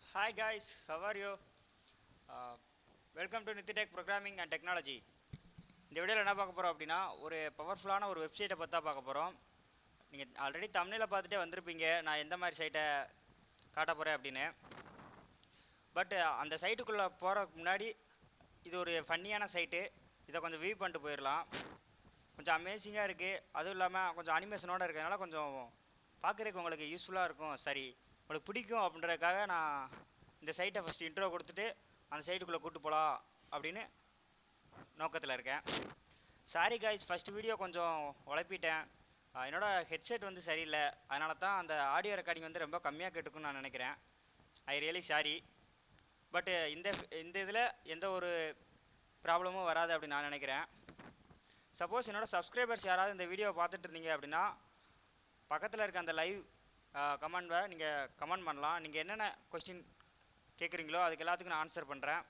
Hi guys, how are you? Uh, welcome to Nititech Programming and Technology. இந்த வீடியோவில் என்ன பார்க்க போகிறோம் அப்படின்னா ஒரு பவர்ஃபுல்லான ஒரு வெப்சைட்டை பற்றி தான் பார்க்க போகிறோம் நீங்கள் ஆல்ரெடி தமிழில் பார்த்துட்டே வந்திருப்பீங்க நான் எந்த மாதிரி சைட்டை காட்ட போகிறேன் அப்படின்னு பட் அந்த சைட்டுக்குள்ளே போகிறதுக்கு முன்னாடி இது ஒரு ஃபன்னியான சைட்டு இதை கொஞ்சம் வியூ பண்ணிட்டு போயிடலாம் கொஞ்சம் அமேசிங்காக இருக்குது அதுவும் இல்லாமல் கொஞ்சம் அனிமேஷனோட இருக்கிறதுனால கொஞ்சம் பார்க்குறதுக்கு உங்களுக்கு யூஸ்ஃபுல்லாக இருக்கும் சரி உங்களுக்கு பிடிக்கும் அப்படின்றதுக்காக நான் இந்த சைட்டை ஃபஸ்ட்டு இன்ட்ரோ கொடுத்துட்டு அந்த சைட்டுக்குள்ளே கூட்டு போகலாம் அப்படின்னு நோக்கத்தில் இருக்கேன் சாரி காய்ஸ் ஃபஸ்ட் வீடியோ கொஞ்சம் உழப்பிட்டேன் ஆஹ் என்னோட ஹெட்செட் வந்து சரியில்லை அதனால தான் அந்த ஆடியோ ரெக்கார்டிங் வந்து ரொம்ப கம்மியாக கேட்டுக்குன்னு நான் நினைக்கிறேன் ஐ ரியலி சாரி பட்டு இந்த இந்த இதில் எந்த ஒரு ப்ராப்ளமும் வராது அப்படின்னு நான் நினைக்கிறேன் சப்போஸ் என்னோட சப்ஸ்கிரைபர்ஸ் யாராவது இந்த வீடியோவை பார்த்துட்டு இருந்தீங்க அப்படின்னா பக்கத்தில் இருக்க அந்த லைவ் கமெண்ட்டை நீங்கள் கமெண்ட் பண்ணலாம் நீங்கள் என்னென்ன கொஸ்டின் கேட்குறீங்களோ அதுக்கு எல்லாத்துக்கும் நான் ஆன்சர் பண்ணுறேன்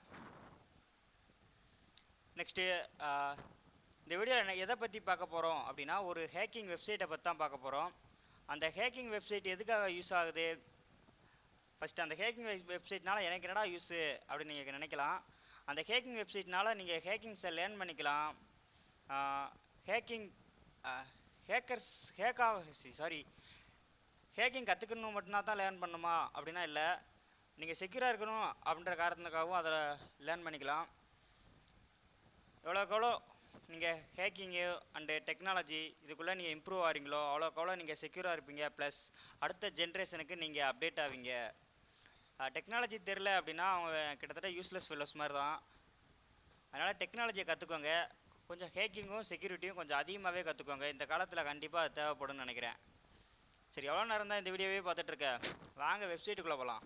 நெக்ஸ்ட்டு இந்த வீடியோவில் எதை பற்றி பார்க்க போகிறோம் அப்படின்னா ஒரு ஹேக்கிங் வெப்சைட்டை பற்றி தான் பார்க்க போகிறோம் அந்த ஹேக்கிங் வெப்சைட் எதுக்காக யூஸ் ஆகுது ஃபஸ்ட்டு அந்த ஹேக்கிங் வெப்சைட்னால எனக்கு என்னடா யூஸு அப்படின்னு நீங்கள் நினைக்கலாம் அந்த ஹேக்கிங் வெப்சைட்னால நீங்கள் ஹேக்கிங்ஸை லேர்ன் பண்ணிக்கலாம் ஹேக்கிங் ஹேக்கர்ஸ் ஹேக்கா சாரி ஹேக்கிங் கற்றுக்கணும் மட்டும்னா தான் லேர்ன் பண்ணுமா அப்படின்னா இல்லை நீங்கள் செக்யூராக இருக்கணும் அப்படின்ற காரணத்துக்காகவும் அதை லேர்ன் பண்ணிக்கலாம் எவ்வளோக்கு எவ்வளோ நீங்கள் ஹேக்கிங்கு அண்டு டெக்னாலஜி இதுக்குள்ளே நீங்கள் இம்ப்ரூவ் ஆகிறீங்களோ அவ்வளோக்கு எவ்வளோ நீங்கள் செக்யூராக இருப்பீங்க ப்ளஸ் அடுத்த ஜென்ரேஷனுக்கு நீங்கள் அப்டேட் ஆவீங்க டெக்னாலஜி தெரில அப்படின்னா அவங்க கிட்டத்தட்ட யூஸ்லெஸ் ஃபெல்லோஸ் மாதிரி தான் அதனால் டெக்னாலஜியை கற்றுக்கோங்க கொஞ்சம் ஹேக்கிங்கும் செக்யூரிட்டியும் கொஞ்சம் அதிகமாகவே கற்றுக்கோங்க இந்த காலத்தில் கண்டிப்பாக அது தேவைப்படும்னு நினைக்கிறேன் சரி எவ்வளோ நேரம் தான் இந்த வீடியோவே பார்த்துட்டு இருக்க வாங்க வெப்சைட்டுக்குள்ளே போகலாம்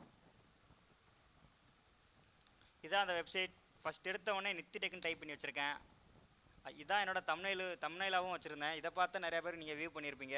இதான் அந்த வெப்சைட் ஃபஸ்ட் எடுத்த உடனே நித்தி டெக்குன்னு டைப் பண்ணி வச்சுருக்கேன் அ- இதான் என்னோட தம்னைலு தம்னைலாவும் வச்சுருந்தேன் இதை பார்த்து நிறைய பேர் நீங்கள் வியூ பண்ணியிருப்பீங்க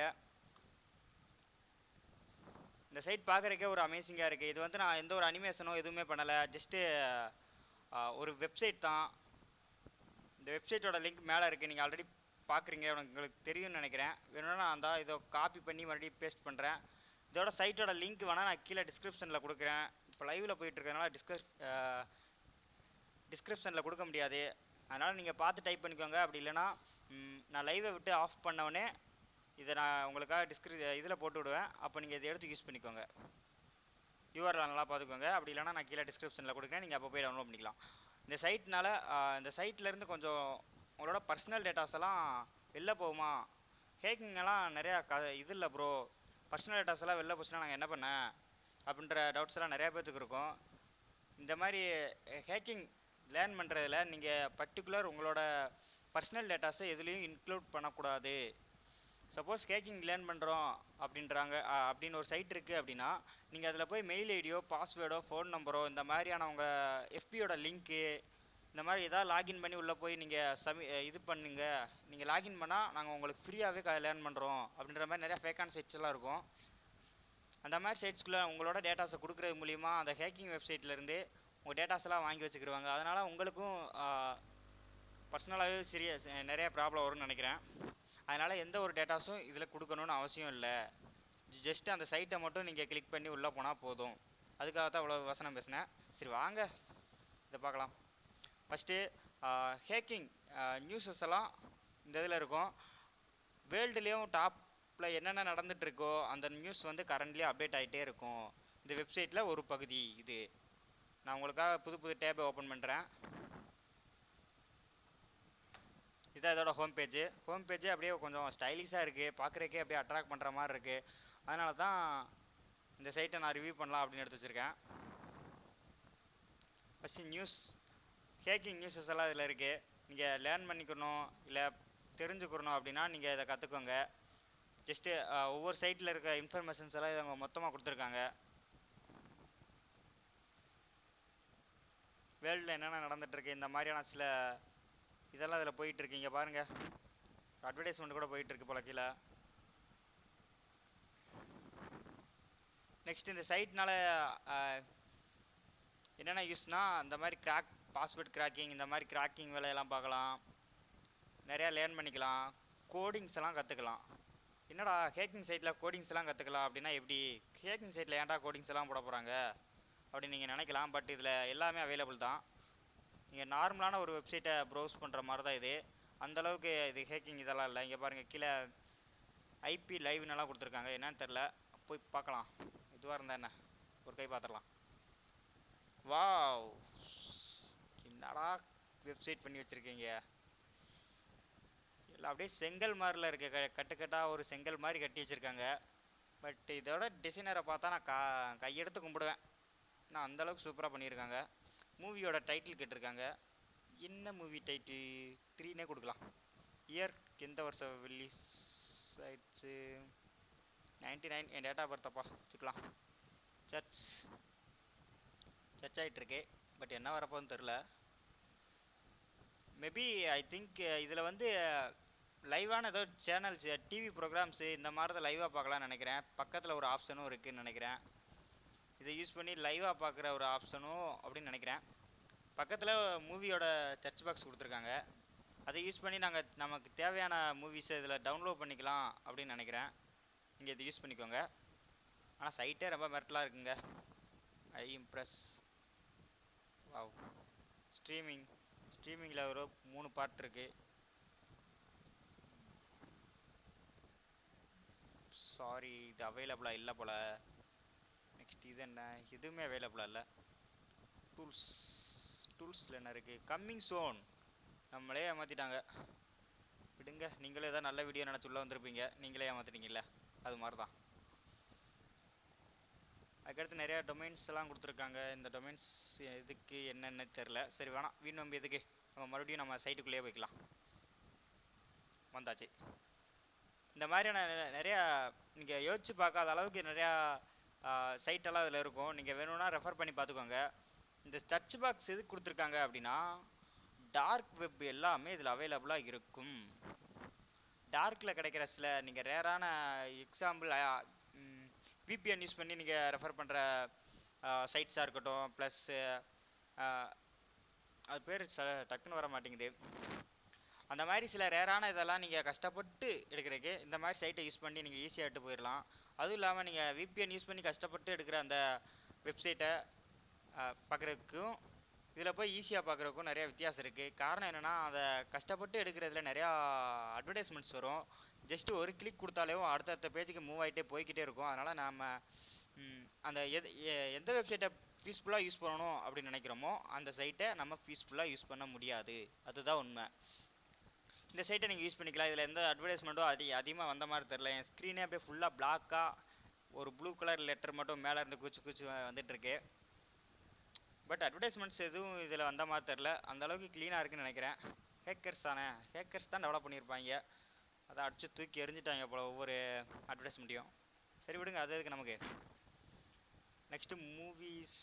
இந்த சைட் பார்க்குறக்கே ஒரு அமேசிங்காக இருக்குது இது வந்து நான் எந்த ஒரு அனிமேஷனோ எதுவுமே பண்ணலை ஜஸ்ட்டு ஒரு வெப்சைட் தான் இந்த வெப்சைட்டோட லிங்க் மேலே இருக்குது நீங்கள் ஆல்ரெடி பார்க்குறீங்க உங்களுக்கு தெரியும்னு நினைக்கிறேன் வேணும்னா நான் தான் இதை காப்பி பண்ணி மறுபடியும் பேஸ்ட் பண்ணுறேன் இதோட சைட்டோட லிங்க் வேணால் நான் கீழே டிஸ்கிரிப்ஷனில் கொடுக்குறேன் இப்போ லைவில் போயிட்டு இருக்கறனால டிஸ்கஸ் டிஸ்கிரிப்ஷனில் கொடுக்க முடியாது அதனால் நீங்கள் பார்த்து டைப் பண்ணிக்கோங்க அப்படி இல்லைன்னா ம், நான் லைவை விட்டு ஆஃப் பண்ணவொடனே இதை நான் உங்களுக்காக டிஸ்கிரி இதில் போட்டு விடுவேன் அப்போ நீங்கள் இதை எடுத்து யூஸ் பண்ணிக்கோங்க யூஆர்எல் நல்லா பார்த்துக்கோங்க அப்படி இல்லைன்னா நான் கீழே டிஸ்கிரிப்ஷனில் கொடுக்குறேன் நீங்கள் அப்போ போய் டவுன்லோட் பண்ணிக்கலாம் இந்த சைட்னால இந்த சைட்லேருந்து கொஞ்சம் உங்களோட பர்சனல் டேட்டாஸ் எல்லாம் வெளில போகுமா ஹேக்கிங் எல்லாம் நிறையா க இது இல்லை ப்ரோ பர்சனல் டேட்டாஸ் எல்லாம் வெளில போச்சுன்னா நாங்கள் என்ன பண்ண அப்படின்ற டவுட்ஸ் எல்லாம் நிறையா பேர்த்துக்கு இருக்கும் இந்த மாதிரி ஹேக்கிங் லேர்ன் பண்ணுறதுல நீங்கள் பர்டிகுலர் உங்களோட பர்சனல் டேட்டாஸை எதுலேயும் இன்க்ளூட் பண்ணக்கூடாது சப்போஸ் ஹேக்கிங் லேர்ன் பண்ணுறோம் அப்படின்றாங்க அ, அப்படின்னு ஒரு சைட் இருக்குது அப்படின்னா நீங்கள் அதில் போய் மெயில் ஐடியோ பாஸ்வேர்டோ ஃபோன் நம்பரோ இந்த மாதிரியான உங்கள் எஃபியோட லிங்க்கு இந்த மாதிரி ஏதாவது லாகின் பண்ணி உள்ளே போய் நீங்கள் சமி அ, இது பண்ணுங்க நீங்கள் லாகின் பண்ணால் நாங்கள் உங்களுக்கு ஃப்ரீயாகவே லேர்ன் பண்ணுறோம் அப்படின்ற மாதிரி நிறையா ஃபேக்கான சைட்ஸ் எல்லாம் இருக்கும் அந்த மாதிரி சைட்ஸ்குள்ளே உங்களோட டேட்டாஸை கொடுக்குறது மூலிமா அந்த ஹேக்கிங் வெப்சைட்லேருந்து உங்கள் டேட்டாஸ் எல்லாம் வாங்கி வச்சுக்கிடுவாங்க அதனால் உங்களுக்கும் பர்சனலாகவே சீரியஸ் நிறைய ப்ராப்ளம் வரும்னு நினைக்கிறேன் அதனால் எந்த ஒரு டேட்டாஸும் இதில் கொடுக்கணும்னு அவசியம் இல்லை ஜஸ்ட் அந்த சைட்டை மட்டும் நீங்கள் கிளிக் பண்ணி உள்ளே போனால் போதும் அதுக்காக தான் இவ்வளோ வசனம் பேசினேன் சரி வாங்க இதை பார்க்கலாம் ஃபஸ்ட்டு ஹேக்கிங் நியூஸஸ் எல்லாம் இந்த இதில் இருக்கும் வேர்ல்டுலேயும் டாப்பில் என்னென்ன நடந்துட்டு இருக்கோ அந்த நியூஸ் வந்து கரண்ட்லி அப்டேட் ஆகிட்டே இருக்கும் இந்த வெப்சைட்டில் ஒரு பகுதி இது நான் உங்களுக்காக புது புது டேபை ஓப்பன் பண்ணுறேன் இதான் இதோட ஹோம் பேஜ் ஹோம் பேஜே அப்படியே கொஞ்சம் ஸ்டைலிஷாக இருக்குது பார்க்குறக்கே அப்படியே அட்ராக்ட் பண்ணுற மாதிரி இருக்குது அதனால தான் இந்த சைட்டை நான் ரிவ்யூ பண்ணலாம் அப்படின்னு எடுத்து வச்சுருக்கேன் ஃபஸ்ட்டு நியூஸ் ஹேக்கிங் நியூஸஸ் எல்லாம் இதில் இருக்குது நீங்கள் லேர்ன் பண்ணிக்கணும் இல்லை தெரிஞ்சுக்கணும் அப்படின்னா நீங்கள் இதை கற்றுக்கோங்க ஜஸ்ட்டு ஒவ்வொரு சைட்டில் இருக்க இன்ஃபர்மேஷன்ஸ் எல்லாம் இவங்க மொத்தமாக கொடுத்துருக்காங்க வேர்ல்டில் என்னென்ன நடந்துகிட்ருக்கு இந்த மாதிரியான சில இதெல்லாம் இதில் போயிட்டுருக்கு இங்கே பாருங்கள் அட்வர்டைஸ்மெண்ட் கூட போயிட்டுருக்கு போல கீழே நெக்ஸ்ட் இந்த சைட்னால என்னென்ன யூஸ்னால் இந்த மாதிரி கிராக் பாஸ்வேர்ட் கிராக்கிங் இந்த மாதிரி கிராக்கிங் வேலையெல்லாம் பார்க்கலாம் நிறையா லேர்ன் பண்ணிக்கலாம் கோடிங்ஸ் எல்லாம் கற்றுக்கலாம் என்னடா ஹேக்கிங் சைட்டில் கோடிங்ஸ் எல்லாம் கற்றுக்கலாம் அப்படின்னா எப்படி ஹேக்கிங் சைட்டில் ஏன்டா கோடிங்ஸ் எல்லாம் போட போகிறாங்க அப்படின்னு நீங்கள் நினைக்கலாம் பட் இதில் எல்லாமே அவைலபிள் தான் நீங்கள் நார்மலான ஒரு வெப்சைட்டை ப்ரௌஸ் பண்ணுற மாதிரி தான் இது அந்த அளவுக்கு இது ஹேக்கிங் இதெல்லாம் இல்லை இங்கே பாருங்கள் கீழே ஐபி லைவ்னெல்லாம் கொடுத்துருக்காங்க என்னன்னு தெரில போய் பார்க்கலாம் இதுவாக இருந்தால் என்ன ஒரு கை பார்த்துடலாம் வாவ் என்னடா வெப்சைட் பண்ணி வச்சுருக்கீங்க எல்லாம் அப்படியே செங்கல் மாதிரில இருக்கு க கட்டுக்கட்டாக ஒரு செங்கல் மாதிரி கட்டி வச்சுருக்காங்க பட் இதோட டிசைனரை பார்த்தா நான் கா கையெடுத்து கும்பிடுவேன் நான் அந்தளவுக்கு சூப்பராக பண்ணியிருக்காங்க மூவியோட டைட்டில் கேட்டிருக்காங்க என்ன மூவி டைட்டில் த்ரீனே கொடுக்கலாம் இயர் எந்த வருஷம் ரிலீஸ் ஆயிடுச்சு நைன்டி நைன் என் டேட்டா பர்த்தப்பா வச்சுக்கலாம் சர்ச் சர்ச் ஆகிட்டுருக்கு பட் என்ன வரப்போன்னு தெரில மேபி ஐ திங்க் இதில் வந்து லைவான ஏதோ சேனல்ஸ் டிவி ப்ரோக்ராம்ஸு இந்த மாதிரி தான் லைவாக பார்க்கலாம்னு நினைக்கிறேன் பக்கத்தில் ஒரு ஆப்ஷனும் இருக்குதுன்னு நினைக்கிறேன் இதை யூஸ் பண்ணி லைவாக பார்க்குற ஒரு ஆப்ஷனும் அப்படின்னு நினைக்கிறேன் பக்கத்தில் மூவியோட சர்ச் பாக்ஸ் கொடுத்துருக்காங்க அதை யூஸ் பண்ணி நாங்கள் நமக்கு தேவையான மூவிஸை இதில் டவுன்லோட் பண்ணிக்கலாம் அப்படின்னு நினைக்கிறேன் நீங்கள் இதை யூஸ் பண்ணிக்கோங்க ஆனால் சைட்டே ரொம்ப மிரட்டலாக இருக்குங்க ஐ இம்ப்ரெஸ் வாவ் ஸ்ட்ரீமிங் ஸ்ட்ரீமிங்கில் ஒரு மூணு பார்ட் இருக்குது சாரி இது அவைலபிளாக இல்லை போல் நெக்ஸ்ட் இது என்ன எதுவுமே அவைலபிளாக இல்லை டூல்ஸ் டூல்ஸில் என்ன இருக்குது கம்மிங் சோன் நம்மளே ஏமாற்றிட்டாங்க விடுங்க நீங்களே ஏதாவது நல்ல வீடியோ நினச்சி உள்ள வந்திருப்பீங்க நீங்களே ஏமாற்றிட்டீங்கல்ல அது மாதிரி தான் அதுக்கடுத்து நிறையா டொமைன்ஸ் எல்லாம் கொடுத்துருக்காங்க இந்த டொமைன்ஸ் எதுக்கு என்னென்னு தெரில சரி வேணாம் வீண் நம்பி எதுக்கு நம்ம மறுபடியும் நம்ம சைட்டுக்குள்ளேயே போய்க்கலாம் வந்தாச்சு இந்த மாதிரியான நெ- நிறையா நீங்கள் யோசிச்சு பார்க்காத அளவுக்கு நிறையா சைட்டெல்லாம் இதில் இருக்கும் நீங்கள் வேணும்னா ரெஃபர் பண்ணி பார்த்துக்கோங்க இந்த சர்ச் பாக்ஸ் எதுக்கு கொடுத்துருக்காங்க அப்படின்னா டார்க் வெப் எல்லாமே இதில் அவைலபிளாக இருக்கும் டார்க்கில் கிடைக்கிற சில நீங்கள் ரேரான எக்ஸாம்பிள் விபிஎன் யூஸ் பண்ணி நீங்கள் ரெஃபர் பண்ணுற சைட்ஸாக இருக்கட்டும் ப்ளஸ் அது பேர் ச டக்குன்னு வர மாட்டேங்குது அந்த மாதிரி சில ரேரான இதெல்லாம் நீங்கள் கஷ்டப்பட்டு எடுக்கிறதுக்கு இந்த மாதிரி சைட்டை யூஸ் பண்ணி நீங்கள் ஈஸியாக எடுத்து போயிடலாம் அதுவும் இல்லாமல் நீங்கள் விபிஎன் யூஸ் பண்ணி கஷ்டப்பட்டு எடுக்கிற அந்த வெப்சைட்டை பார்க்குறதுக்கும் இதில் போய் ஈஸியாக பார்க்குறதுக்கும் நிறைய வித்தியாசம் இருக்குது காரணம் என்னென்னா அதை கஷ்டப்பட்டு எடுக்கிறதுல நிறையா அட்வர்டைஸ்மெண்ட்ஸ் வரும் ஜஸ்ட் ஒரு கிளிக் கொடுத்தாலே அடுத்தடுத்த பேஜுக்கு மூவ் ஆகிட்டே போய்க்கிட்டே இருக்கும் அதனால் நாம் அந்த எது எ- எந்த வெப்சைட்டை பீஸ்ஃபுல்லாக யூஸ் பண்ணணும் அப்படின்னு நினைக்கிறோமோ அந்த சைட்டை நம்ம பீஸ்ஃபுல்லாக யூஸ் பண்ண முடியாது அதுதான் உண்மை இந்த சைட்டை நீங்கள் யூஸ் பண்ணிக்கலாம் இதில் எந்த அட்வர்டைஸ்மெண்ட்டும் அதி அதிகமாக வந்த மாதிரி தெரில என் ஸ்க்ரீனே அப்படியே ஃபுல்லாக பிளாக்காக ஒரு ப்ளூ கலர் லெட்டர் மட்டும் மேலே இருந்து குச்சி குச்சி வந்துட்டுருக்கு பட் அட்வர்டைஸ்மெண்ட்ஸ் எதுவும் இதில் வந்த மாதிரி தெரில அந்த அளவுக்கு க்ளீனாக இருக்குன்னு நினைக்கிறேன் ஹேக்கர்ஸ் தானே ஹேக்கர்ஸ் தான் டெவலப் பண்ணியிருப்பாங்க அதை அடிச்சு தூக்கி எரிஞ்சிட்டாங்க போல் ஒவ்வொரு அட்வர்டைஸ்மெண்ட்டையும் சரி விடுங்க அது எதுக்கு நமக்கு next movies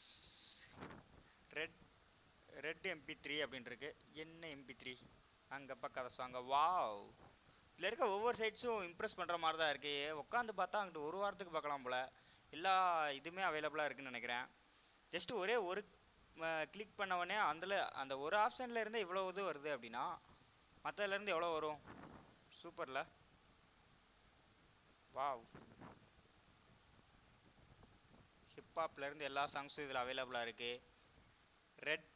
red red MP three அப்படின்னு இருக்கு என்ன எம்பி த்ரீ அங்கே பக்கத்தை சாங்க வாவ் இதில் இருக்க ஒவ்வொரு சைட்ஸும் இம்ப்ரெஸ் பண்ணுற மாதிரி தான் இருக்குது உட்காந்து பார்த்தா அங்கிட்டு ஒரு வாரத்துக்கு பார்க்கலாம் போல் எல்லா இதுவுமே அவைலபிளாக இருக்குன்னு நினைக்கிறேன் ஜஸ்ட் ஒரே ஒரு கிளிக் பண்ண உடனே அதில் அந்த ஒரு ஆப்ஷனில் இருந்து இவ்வளோ இது வருது அப்படின்னா மற்றதுலேருந்து எவ்வளோ வரும் சூப்பரில் வாவ் ஹிப்ஹாப்லேருந்து எல்லா சாங்ஸும் இதில் அவைலபிளாக இருக்குது red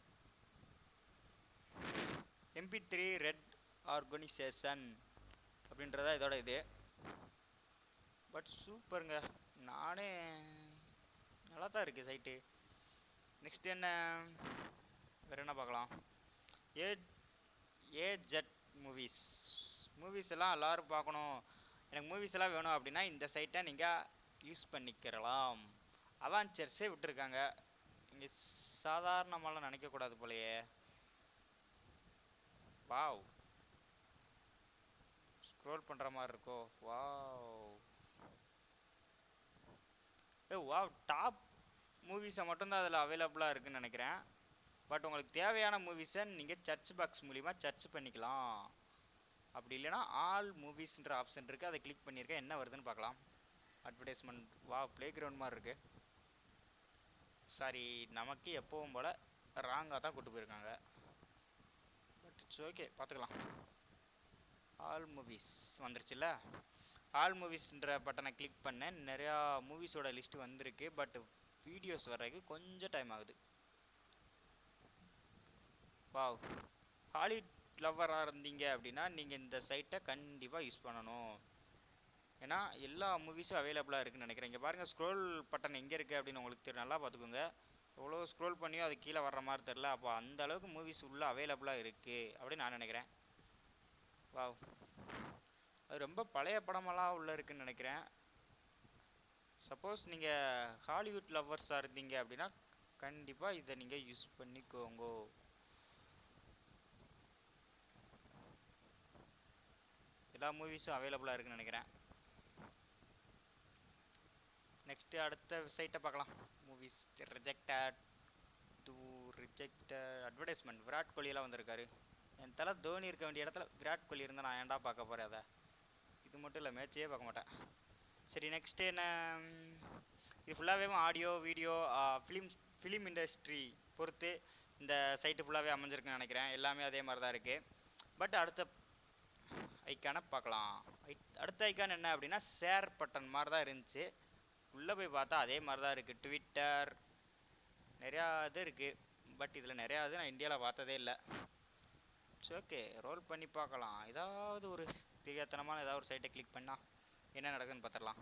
MP three red organisation அப்படின்றதா இதோட இது பட் சூப்பருங்க நானே நல்லா தான் இருக்குது சைட்டு நெக்ஸ்ட் என்ன வேறு என்ன பார்க்கலாம் A A Z movies movies எல்லாம் எல்லோரும் பார்க்கணும் எனக்கு மூவிஸ் எல்லாம் வேணும் அப்படின்னா இந்த சைட்டை நீங்கள் யூஸ் பண்ணிக்கிறலாம் அவான்ச்சர்ஸே விட்டுருக்காங்க இங்கே சாதாரணமாலாம் நினைக்கக்கூடாது போலயே வாவ் ஸ்க்ரோல் பண்ணுற மாதிரி இருக்கோ வாவ் ஏ வாவ் டாப் மூவிஸை மட்டும்தான் அதில் அவைலபிளாக இருக்குன்னு நினைக்கிறேன் பட் உங்களுக்கு தேவையான மூவிஸை நீங்கள் சர்ச் பாக்ஸ் மூலிமா சர்ச் பண்ணிக்கலாம் அப்படி இல்லைன்னா ஆல் மூவிஸ்ன்ற ஆப்ஷன் இருக்குது அதை கிளிக் பண்ணியிருக்கேன் என்ன வருதுன்னு பார்க்கலாம் அட்வர்டைஸ்மெண்ட் வா ப்ளே கிரவுண்ட் மாதிரி இருக்குது சாரி நமக்கு எப்பவும் போல் ராங்காக தான் கூட்டு போயிருக்காங்க பட் இட்ஸ் ஓகே பார்த்துக்கலாம் ஆல் மூவிஸ் வந்துருச்சுல்ல ஆல் மூவிஸ்ன்ற பட்டனை கிளிக் பண்ணேன் நிறையா மூவிஸோட லிஸ்ட் வந்திருக்கு பட் வீடியோஸ் வர்றதுக்கு கொஞ்சம் டைம் ஆகுது வாவ் ஹாலிவுட் லவ்வராக இருந்தீங்க அப்படின்னா நீங்கள் இந்த சைட்டை கண்டிப்பாக யூஸ் பண்ணணும் ஏன்னா எல்லா மூவிஸும் அவைலபிளாக இருக்குன்னு நினைக்கிறேன் இங்கே பாருங்கள் ஸ்க்ரோல் பட்டன் எங்கே இருக்குது அப்படின்னு உங்களுக்கு தெரி- நல்லா பார்த்துக்கோங்க எவ்வளோ ஸ்க்ரோல் பண்ணியும் அது கீழே வர்ற மாதிரி தெரில அப்போ அந்த அளவுக்கு மூவிஸ் உள்ள அவைலபிளாக இருக்குது அப்படின்னு நான் நினைக்கிறேன் வாவ் அது ரொம்ப பழைய படமெல்லாம் உள்ளே இருக்குன்னு நினைக்கிறேன் சப்போஸ் நீங்கள் ஹாலிவுட் லவ்வர்ஸாக இருந்தீங்க அப்படின்னா கண்டிப்பாக இதை நீங்கள் யூஸ் பண்ணிக்கோங்க எல்லா மூவிஸும் அவைலபிளாக இருக்குன்னு நினைக்கிறேன் நெக்ஸ்ட்டு அடுத்த சைட்டை பார்க்கலாம் movies rejected to rejected advertisement Virat கோலியெல்லாம் வந்திருக்காரு என் தலை தோனி இருக்க வேண்டிய இடத்துல விராட் கோலி இருந்தால் நான் ஏன்டா பார்க்க போகிறேன் அதை இது மட்டும் இல்லை மேட்சே பார்க்க மாட்டேன் சரி நெக்ஸ்ட்டு என்ன ம், இது ஃபுல்லாகவே audio video film film industry பொறுத்து இந்த சைட்டு ஃபுல்லாகவே அமைஞ்சிருக்குன்னு நினைக்கிறேன் எல்லாமே அதே மாதிரி தான் இருக்குது பட் அடுத்த ஐக்கானை பார்க்கலாம் ஐ- அடுத்த ஐக்கான் என்ன அப்படின்னா ஷேர் பட்டன் மாதிரி தான் இருந்துச்சு உள்ளே போய் பார்த்தா அதே மாதிரி தான் இருக்குது ட்விட்டர் நிறையா இது இருக்குது பட் இதில் நிறையா இது நான் இந்தியாவில் பார்த்ததே இல்லை இட்ஸ் ஓகே ரோல் பண்ணி பார்க்கலாம் ஏதாவது ஒரு தெரியாத்தனமான ஏதாவது ஒரு சைட்டை கிளிக் பண்ணால் என்ன நடக்குதுன்னு பார்த்துடலாம்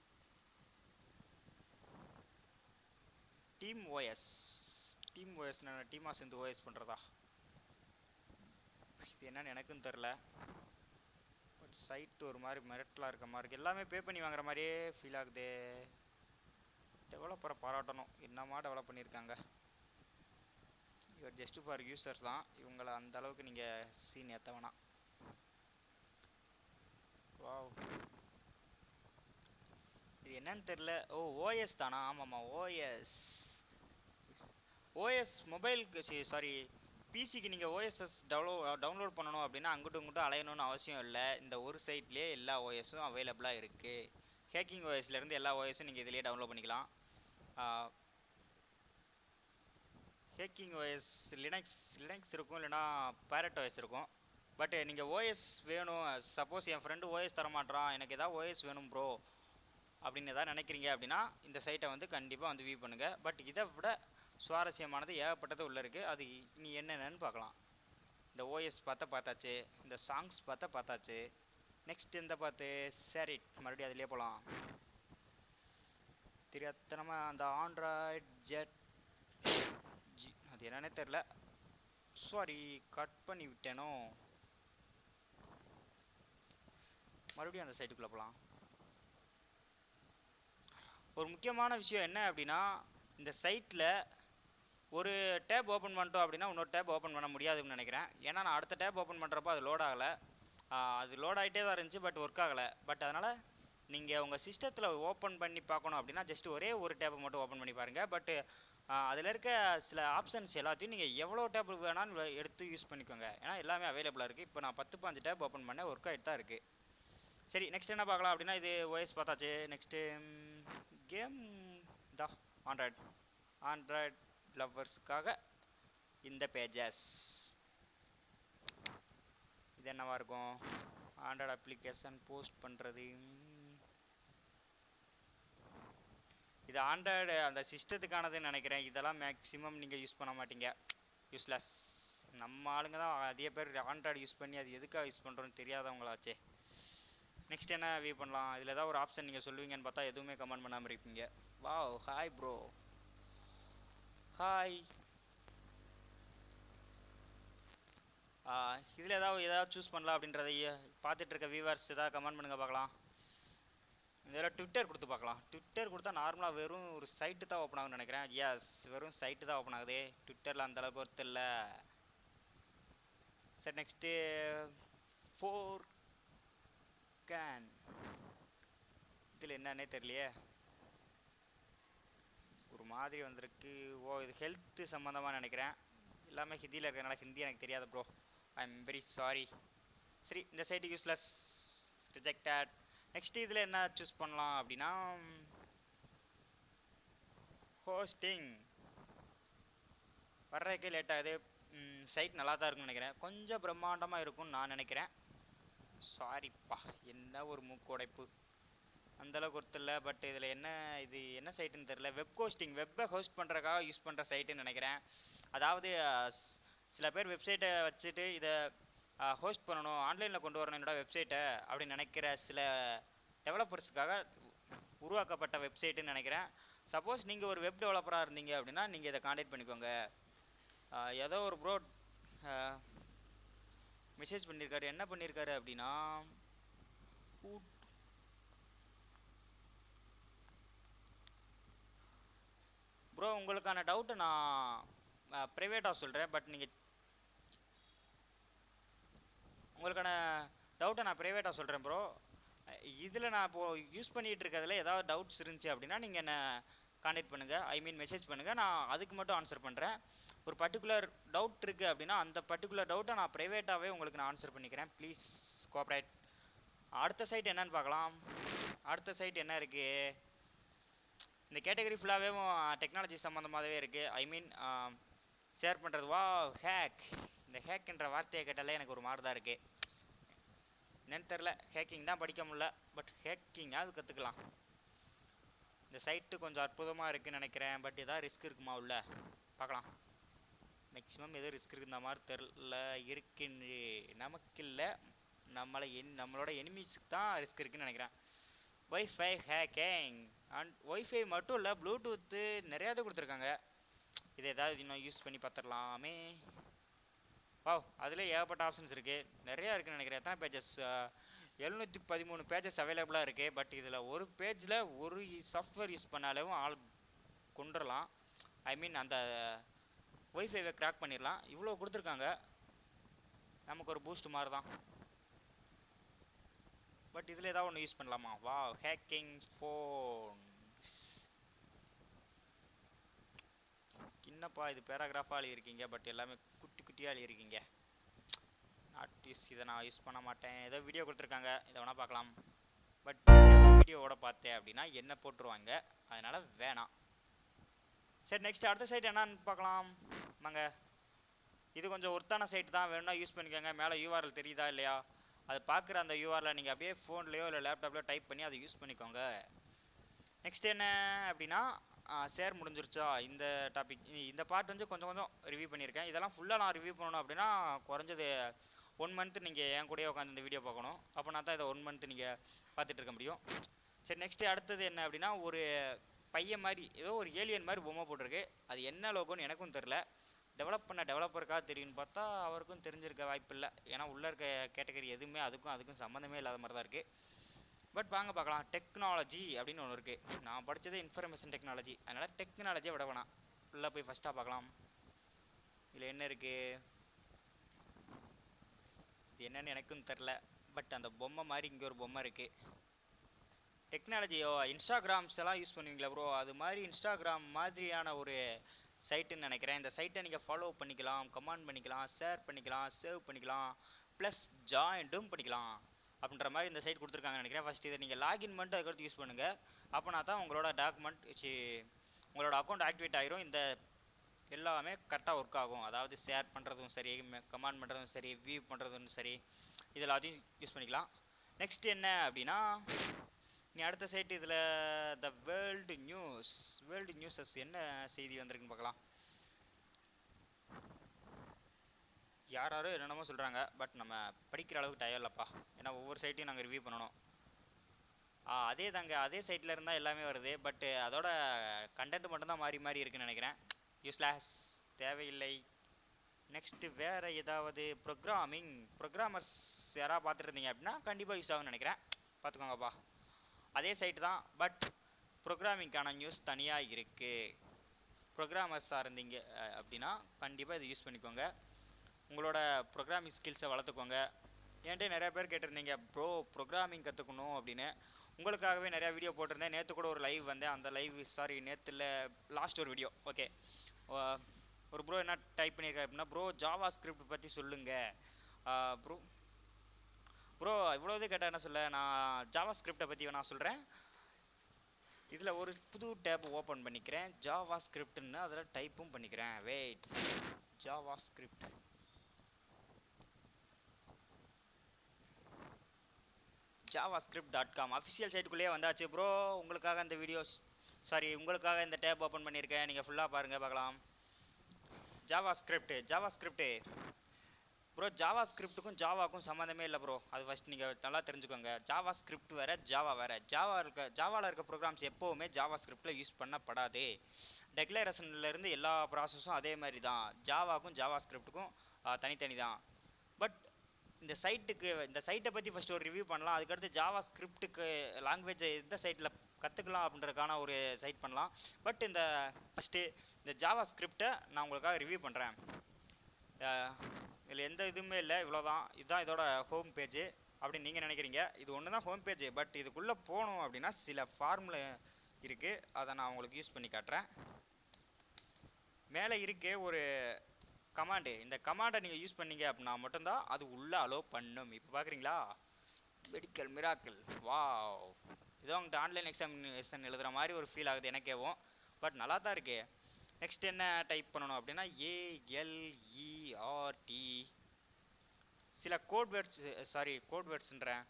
டீம் ஓஎஸ் டீம் ஓஎஸ் நான் டீமாக சேர்ந்து ஓஎஸ் பண்ணுறதா இது என்னன்னு எனக்கும் தெரில பட் சைட் ஒரு மாதிரி மிரட்டலாக இருக்க மாதிரி இருக்கு எல்லாமே பே பண்ணி வாங்குற மாதிரியே ஃபீல் ஆகுது டெவலப்பரை பாராட்டணும் என்னமா டெவலப் பண்ணியிருக்காங்க இவர் ஜஸ்ட் ஃபார் யூசர்ஸ் தான் இவங்களை அந்த அளவுக்கு நீங்கள் சீன் ஏற்ற வேணாம் வாவ் இது என்னன்னு தெரில ஓ ஓஎஸ் தானா ஆமாம்மா ஓஎஸ் ஓஎஸ் மொபைலுக்கு சாரி பிசிக்கு நீங்கள் ஓஎஸ்எஸ் டவுன்லோ டவுன்லோட் பண்ணணும் அப்படின்னா அங்கிட்டும் இங்கிட்டும் அலையணும்னு அவசியம் இல்லை இந்த ஒரு சைட்லேயே எல்லா ஓஎஸும் அவைலபிளாக இருக்குது ஹேக்கிங் ஓஎஸ்லேருந்து எல்லா ஓஎஸும் நீங்கள் இதிலேயே டவுன்லோட் பண்ணிக்கலாம் ஹேக்கிங் ஓஎஸ் லினக்ஸ் லினக்ஸ் இருக்கும் இல்லைனா பேரட் ஓஎஸ் இருக்கும் பட் நீங்கள் ஓஎஸ் வேணும் சப்போஸ் என் ஃப்ரெண்டு ஓஎஸ் தரமாட்றான் எனக்கு ஏதாவது ஓஎஸ் வேணும் ப்ரோ அப்படின்னு எதாவது நினைக்கிறீங்க அப்படின்னா இந்த சைட்டை வந்து கண்டிப்பாக வந்து வியூ பண்ணுங்கள் பட் இதை விட சுவாரஸ்யமானது ஏகப்பட்டது உள்ளே இருக்குது அது இனி என்னென்னு பார்க்கலாம் இந்த ஓஎஸ் பார்த்தா பார்த்தாச்சு இந்த சாங்ஸ் பார்த்தா பார்த்தாச்சு நெக்ஸ்ட் எந்த பார்த்து சரி மறுபடியும் அதிலே போகலாம் தெரியாதனமாக அந்த ஆண்ட்ராய்ட் ஜெட் ஜி அது என்னன்னே தெரில சாரி கட் பண்ணி விட்டேனோ மறுபடியும் அந்த சைட்டுக்குள்ளே போகலாம் ஒரு முக்கியமான விஷயம் என்ன அப்படின்னா இந்த சைட்டில் ஒரு டேப் ஓப்பன் பண்ணிட்டோம் அப்படின்னா இன்னொரு டேப் ஓப்பன் பண்ண முடியாதுன்னு நினைக்கிறேன் ஏன்னா நான் அடுத்த டேப் ஓப்பன் பண்ணுறப்போ அது லோட் ஆகலை அது லோட் ஆகிட்டே தான் இருந்துச்சு பட் ஒர்க் ஆகலை பட் அதனால் நீங்கள் உங்கள் சிஸ்டத்தில் ஓப்பன் பண்ணி பார்க்கணும் அப்படின்னா ஜஸ்ட் ஒரே ஒரு டேப்பை மட்டும் ஓப்பன் பண்ணி பாருங்கள் பட் அதில் இருக்க சில ஆப்ஷன்ஸ் எல்லாத்தையும் நீங்கள் எவ்வளோ டேப் வேணாலும் வெ- எடுத்து யூஸ் பண்ணிக்கோங்க ஏன்னா எல்லாமே அவைலபிளாக இருக்குது இப்போ நான் பத்து பாஞ்சு டேப் ஓப்பன் பண்ணேன் ஒர்க் ஆகிட்டு தான் இருக்குது சரி நெக்ஸ்ட் என்ன பார்க்கலாம் அப்படின்னா இது ஓஎஸ் பார்த்தாச்சு நெக்ஸ்ட்டு கேம் தா ஆண்ட்ராய்ட் ஆண்ட்ராய்ட் லவ்வர்ஸுக்காக இந்த பேஜஸ் இது என்னவா இருக்கும் ஆண்ட்ராய்டு அப்ளிகேஷன் போஸ்ட் பண்ணுறது இது ஆண்ட்ராய்டு அந்த சிஸ்டத்துக்கானதுன்னு நினைக்கிறேன் இதெல்லாம் மேக்ஸிமம் நீங்கள் யூஸ் பண்ண மாட்டீங்க யூஸ்லெஸ் நம்ம ஆளுங்க தான் அதிக பேர் ஆண்ட்ராய்டு யூஸ் பண்ணி அது எதுக்காக யூஸ் பண்ணுறோன்னு தெரியாதவங்களாச்சே நெக்ஸ்ட் என்ன வியூ பண்ணலாம் இதில் ஏதாவது ஒரு ஆப்ஷன் நீங்கள் சொல்லுவீங்கன்னு பார்த்தா எதுவுமே கமெண்ட் பண்ணாமல் இருப்பீங்க வாவ் ஹாய் ப்ரோ ஹாய் இதில் ஏதாவது ஏதாவது சூஸ் பண்ணலாம் அப்படின்றத பார்த்துட்டு இருக்க வியூவர்ஸ் ஏதாவது கமெண்ட் பண்ணுங்க பார்க்கலாம் இதில் ட்விட்டர் கொடுத்து பார்க்கலாம் ட்விட்டர் கொடுத்தா நார்மலாக வெறும் ஒரு சைட்டு தான் ஓப்பன் ஆகும்னு நினைக்கிறேன் எஸ் வெறும் சைட்டு தான் ஓப்பன் ஆகுது ட்விட்டரில் அந்த அளவுக்கு ஒர்த்து இல்லை சரி நெக்ஸ்ட்டு ஃபோர் கேன் இதில் என்னன்னே தெரியலையே ஒரு மாதிரி வந்திருக்கு ஓ இது ஹெல்த்து சம்மந்தமாக நினைக்கிறேன் எல்லாமே ஹிந்தியில் இருக்கிறதுனால ஹிந்தி எனக்கு தெரியாது bro I am very sorry சரி இந்த சைடு யூஸ்லெஸ் ரிஜெக்டட் நெக்ஸ்ட் இதில் என்ன சூஸ் பண்ணலாம் அப்படின்னா ஹோஸ்டிங் வர்றதுக்கே லேட் ஆகுது சைட் நல்லா தான் இருக்கும்னு நினைக்கிறேன் கொஞ்சம் பிரம்மாண்டமாக இருக்கும்னு நான் நினைக்கிறேன் சாரிப்பா என்ன ஒரு மூக்குடைப்பு அந்த அளவுக்கு ஒருத்தர் இல்லை பட் இதில் என்ன இது என்ன சைட்டுன்னு தெரில வெப் ஹோஸ்டிங் வெப்பை ஹோஸ்ட் பண்ணுறக்காக யூஸ் பண்ணுற சைட்டுன்னு நினைக்கிறேன் அதாவது அஹ், ஸ்- சில பேர் வெப்சைட்டை வச்சுட்டு இதை ஹோஸ்ட் பண்ணணும் ஆன்லைனில் கொண்டு வரணும் என்னோட வெப்சைட்டை அப்படின்னு நினைக்கிற சில டெவலப்பர்ஸுக்காக உருவாக்கப்பட்ட வெப்சைட்டுன்னு நினைக்கிறேன் சப்போஸ் நீங்கள் ஒரு வெப் டெவலப்பராக இருந்தீங்க அப்படின்னா நீங்கள் இதை காண்டாக்ட் பண்ணிக்கோங்க அஹ், ஏதோ ஒரு ப்ரோ மெசேஜ் பண்ணியிருக்காரு என்ன பண்ணியிருக்காரு அப்படின்னா ப்ரோ உங்களுக்கான டவுட்டை நான் ப்ரைவேட்டாக சொல்கிறேன் பட் நீங்கள் உங்களுக்கான டவுட்டை நான் ப்ரைவேட்டாக சொல்கிறேன் ப்ரோ இதில் நான் இப்போது யூஸ் பண்ணிகிட்டு இருக்கிறதுல ஏதாவது டவுட்ஸ் இருந்துச்சு அப்படின்னா நீங்கள் என்ன காண்டாக்ட் பண்ணுங்கள் ஐ மீன் மெசேஜ் பண்ணுங்கள் நான் அதுக்கு மட்டும் ஆன்சர் பண்ணுறேன் ஒரு பர்டிகுலர் டவுட் இருக்குது அப்படின்னா அந்த பர்டிகுலர் டவுட்டை நான் ப்ரைவேட்டாகவே உங்களுக்கு நான் ஆன்சர் பண்ணிக்கிறேன் ப்ளீஸ் கோஆப்ரேட் அடுத்த சைட் என்னன்னு பார்க்கலாம் அடுத்த சைட் என்ன இருக்குது இந்த கேட்டகரி ஃபுல்லாகவே டெக்னாலஜி சம்மந்தமாகவே இருக்குது ஐ மீன் ஷேர் பண்ணுறது வா ஹேக் இந்த ஹேக்ன்ற வார்த்தையை கேட்டாலே எனக்கு ஒரு மாதிரி தான் இருக்குது என்னன்னு தெரில ஹேக்கிங் தான் படிக்க முடியல பட் ஹேக்கிங்காவது கற்றுக்கலாம் இந்த சைட்டு கொஞ்சம் அற்புதமாக இருக்குன்னு நினைக்கிறேன் பட் ஏதாவது ரிஸ்க் இருக்குமா உள்ள பார்க்கலாம் மேக்ஸிமம் எதுவும் ரிஸ்க் இருக்குந்த மாதிரி தெரில இருக்குன்னு நமக்கு இல்லை நம்மளை என் நம்மளோட எனிமீஸுக்கு தான் ரிஸ்க் இருக்குன்னு நினைக்கிறேன் ஒய்ஃபை ஹேக்கிங் அண்ட் ஒய்ஃபை மட்டும் இல்லை ப்ளூடூத்து நிறையா இது கொடுத்துருக்காங்க இது ஏதாவது இன்னும் யூஸ் பண்ணி பார்த்துடலாமே வாவ் அதில் ஏகப்பட்ட ஆப்ஷன்ஸ் இருக்குது நிறையா இருக்குன்னு நினைக்கிறேன் எத்தனை பேஜஸ் எழுநூற்றி பதிமூணு பேஜஸ் அவைலபிளாக இருக்குது பட் இதில் ஒரு பேஜில் ஒரு சாஃப்ட்வேர் யூஸ் பண்ணாலும் ஆள் கொண்டுடலாம் ஐ மீன் அந்த ஒய்ஃபைவை கிராக் பண்ணிடலாம் இவ்வளோ கொடுத்துருக்காங்க நமக்கு ஒரு பூஸ்ட் மாதிரி தான் பட் இதில் ஏதாவது ஒன்று யூஸ் பண்ணலாமா வா ஹேக்கிங் ஃபோன் என்னப்பா இது பேராகிராஃபாக எழுதியிருக்கீங்க பட் எல்லாமே குட்டி குட்டியாக எழுதியிருக்கீங்க நாட் யூஸ் இதை நான் யூஸ் பண்ண மாட்டேன் ஏதோ வீடியோ கொடுத்துருக்காங்க இதை வேணால் பார்க்கலாம் பட் வீடியோவோட பார்த்தேன் அப்படின்னா என்ன போட்டுருவாங்க அதனால் வேணாம் சரி நெக்ஸ்ட் அடுத்த சைட் என்னன்னு பார்க்கலாம் வாங்க இது கொஞ்சம் ஒர்த்தான சைட் தான் வேணும்னா யூஸ் பண்ணிக்கோங்க மேலே யூஆர்எல் தெரியுதா இல்லையா அது பார்க்குற அந்த யூஆரில் நீங்கள் அப்படியே ஃபோன்லேயோ இல்லை லேப்டாப்லையோ டைப் பண்ணி அதை யூஸ் பண்ணிக்கோங்க நெக்ஸ்ட் என்ன அப்படின்னா ஷேர் முடிஞ்சிருச்சா இந்த டாபிக் இந்த பார்ட் வந்து கொஞ்சம் கொஞ்சம் ரிவ்யூ பண்ணியிருக்கேன் இதெல்லாம் ஃபுல்லாக நான் ரிவ்யூ பண்ணணும் அப்படின்னா குறைஞ்சது ஒன் மந்த் நீங்கள் என் கூடயே உட்காந்து இந்த வீடியோ பார்க்கணும் அப்போ நான் தான் இதை ஒன் மந்த் நீங்கள் பார்த்துட்டு இருக்க முடியும் சரி நெக்ஸ்ட்டு அடுத்தது என்ன அப்படின்னா ஒரு பையன் மாதிரி ஏதோ ஒரு ஏலியன் மாதிரி பொம்மை போட்டிருக்கு அது என்ன லோகோன்னு எனக்கும் தெரில டெவலப் பண்ண டெவலப்பருக்காக தெரியும்னு பார்த்தா அவருக்கும் தெரிஞ்சிருக்க வாய்ப்பு இல்லை ஏன்னா உள்ளே இருக்க கேட்டகரி எதுவுமே அதுக்கும் அதுக்கும் சம்மந்தமே இல்லாத மாதிரி தான் இருக்குது பட் வாங்க பார்க்கலாம் டெக்னாலஜி அப்படின்னு ஒன்று இருக்குது நான் படித்தது இன்ஃபர்மேஷன் டெக்னாலஜி அதனால் டெக்னாலஜியை விட வேணாம் உள்ளே போய் ஃபஸ்ட்டாக பார்க்கலாம் இதில் என்ன இருக்குது இது என்னன்னு எனக்கும் தெரில பட் அந்த பொம்மை மாதிரி இங்கே ஒரு பொம்மை இருக்குது டெக்னாலஜியோ இன்ஸ்டாகிராம்ஸ் எல்லாம் யூஸ் பண்ணுவீங்களா ப்ரோ அது மாதிரி இன்ஸ்டாகிராம் மாதிரியான ஒரு சைட்டுன்னு நினைக்கிறேன் இந்த சைட்டை நீங்கள் ஃபாலோ பண்ணிக்கலாம் கமெண்ட் பண்ணிக்கலாம் ஷேர் பண்ணிக்கலாம் சேவ் பண்ணிக்கலாம் ப்ளஸ் ஜாயிண்ட்டும் பண்ணிக்கலாம் அப்படின்ற மாதிரி இந்த சைட் கொடுத்துருக்காங்கன்னு நினைக்கிறேன் ஃபஸ்ட் இதை நீங்கள் லாகின் பண்ணிட்டு அதுக்கடுத்து யூஸ் பண்ணுங்கள் அப்போனா தான் உங்களோட டாக்குமெண்ட் சி உங்களோட அக்கௌண்ட் ஆக்டிவேட் ஆகிரும் இந்த எல்லாமே கரெக்டாக ஒர்க் ஆகும் அதாவது ஷேர் பண்ணுறதும் சரி கமெண்ட் பண்ணுறதும் சரி வியூ பண்ணுறதும் சரி இது எல்லாத்தையும் யூஸ் பண்ணிக்கலாம் நெக்ஸ்ட் என்ன அப்படின்னா நீ அடுத்த சைட் இதில் த வேர்ல்டு நியூஸ் வேர்ல்டு நியூஸஸ் என்ன செய்தி வந்திருக்குன்னு பார்க்கலாம் யார் யாரோ என்னென்னமோ சொல்கிறாங்க பட் நம்ம படிக்கிற அளவுக்கு டயம் இல்லைப்பா ஏன்னா ஒவ்வொரு சைட்டையும் நாங்கள் ரிவ்யூ பண்ணணும் ஆ அதே தாங்க அதே சைட்டில் இருந்தால் எல்லாமே வருது பட் அதோட கண்டென்ட் மட்டும்தான் மாறி மாறி இருக்குன்னு நினைக்கிறேன் யூஸ்லாஸ் தேவையில்லை நெக்ஸ்ட்டு வேறு ஏதாவது ப்ரோக்ராமிங் ப்ரோக்ராமர்ஸ் யாராவது பார்த்துட்டு இருந்தீங்க அப்படின்னா கண்டிப்பாக யூஸ் ஆகும்னு நினைக்கிறேன் பார்த்துக்கோங்கப்பா அதே சைட்டு தான் பட் ப்ரோக்ராமிங்க்கான நியூஸ் தனியாக இருக்குது ப்ரோக்ராமர்ஸாக இருந்தீங்க அஹ், அப்படின்னா கண்டிப்பாக இதை யூஸ் பண்ணிக்கோங்க உங்களோட ப்ரோக்ராமிங் ஸ்கில்ஸை வளர்த்துக்கோங்க என்கிட்ட நிறைய பேர் கேட்டிருந்தீங்க ப்ரோ ப்ரோக்ராமிங் கற்றுக்கணும் அப்படின்னு உங்களுக்காகவே நிறையா வீடியோ போட்டிருந்தேன் நேற்று கூட ஒரு லைவ் வந்தேன் அந்த லைவ் சாரி நேற்றுல லாஸ்ட் ஒரு வீடியோ ஓகே ஒரு ப்ரோ என்ன டைப் பண்ணியிருக்காரு அப்படின்னா ப்ரோ ஜாவா ஸ்கிரிப்ட் பற்றி சொல்லுங்கள் ப்ரோ ப்ரோ இவ்வளோதே கேட்டால் என்ன சொல்ல நான் ஜாவா ஸ்கிரிப்டை பற்றி நான் சொல்கிறேன் இதில் ஒரு புது டேப் ஓப்பன் பண்ணிக்கிறேன் ஜாவா ஸ்கிரிப்ட்னு அதில் டைப்பும் பண்ணிக்கிறேன் wait JavaScript JavaScript dot com official சைட்டுக்குள்ளேயே வந்தாச்சு ப்ரோ உங்களுக்காக இந்த வீடியோஸ் சாரி உங்களுக்காக இந்த டேப் ஓப்பன் பண்ணியிருக்கேன் நீங்கள் ஃபுல்லாக பாருங்கள் பார்க்கலாம் JavaScript JavaScript bro Java ஸ்கிரிப்ட்டுக்கும் ஜாவாக்கும் சம்மந்தமே இல்லை ப்ரோ அது ஃபஸ்ட் நீங்கள் நல்லா தெரிஞ்சுக்கோங்க ஜாவா ஸ்கிரிப்ட் வேறு ஜாவா வேறு ஜாவா இருக்க ஜாவாவில் இருக்க ப்ரோக்ராம்ஸ் எப்போவுமே ஜாவா ஸ்கிரிப்டில் யூஸ் பண்ணப்படாது டெக்ளரேஷன்லேருந்து எல்லா ப்ராசஸும் அதே மாதிரி தான் ஜாவாக்கும் ஜாவா ஸ்கிரிப்ட்டுக்கும் தனித்தனி தான் பட் இந்த சைட்டுக்கு இந்த சைட்டை பற்றி ஃபஸ்ட்டு ஒரு ரிவ்யூ பண்ணலாம் அதுக்கடுத்து ஜாவா ஸ்கிரிப்ட்டுக்கு லாங்குவேஜை எந்த சைட்டில் கற்றுக்கலாம் அப்படின்றதுக்கான ஒரு சைட் பண்ணலாம் பட் இந்த ஃபஸ்ட்டு இந்த ஜாவா ஸ்கிரிப்டை நான் உங்களுக்காக ரிவ்யூ பண்ணுறேன் இதில் எந்த இதுவுமே இல்லை இவ்வளோதான் இதுதான் இதோட ஹோம் பேஜ் அப்படின்னு நீங்கள் நினைக்கிறீங்க இது ஒன்று தான் ஹோம் பேஜ் பட் இதுக்குள்ளே போகணும் அப்படின்னா சில ஃபார்முலா இருக்குது அதை நான் உங்களுக்கு யூஸ் பண்ணி காட்டுறேன் மேலே இருக்கே ஒரு கமாண்டு இந்த கமாண்டை நீங்கள் யூஸ் பண்ணீங்க அப்படின்னா மட்டும்தான் அது உள்ளே அலோவ் பண்ணும் இப்போ பார்க்குறீங்களா மெடிக்கல் மிராக்கிள் வாவ் இதோ உங்கள்கிட்ட ஆன்லைன் எக்ஸாமினேஷன் எழுதுகிற மாதிரி ஒரு ஃபீல் ஆகுது எனக்கேவும் பட் நல்லா தான் இருக்கு நெக்ஸ்ட் என்ன டைப் பண்ணணும் அப்படின்னா ஏஎல்இஆர்டி சில கோட் வேர்ட்ஸ் சாரி கோட் வேர்ட்ஸ்ன்றேன்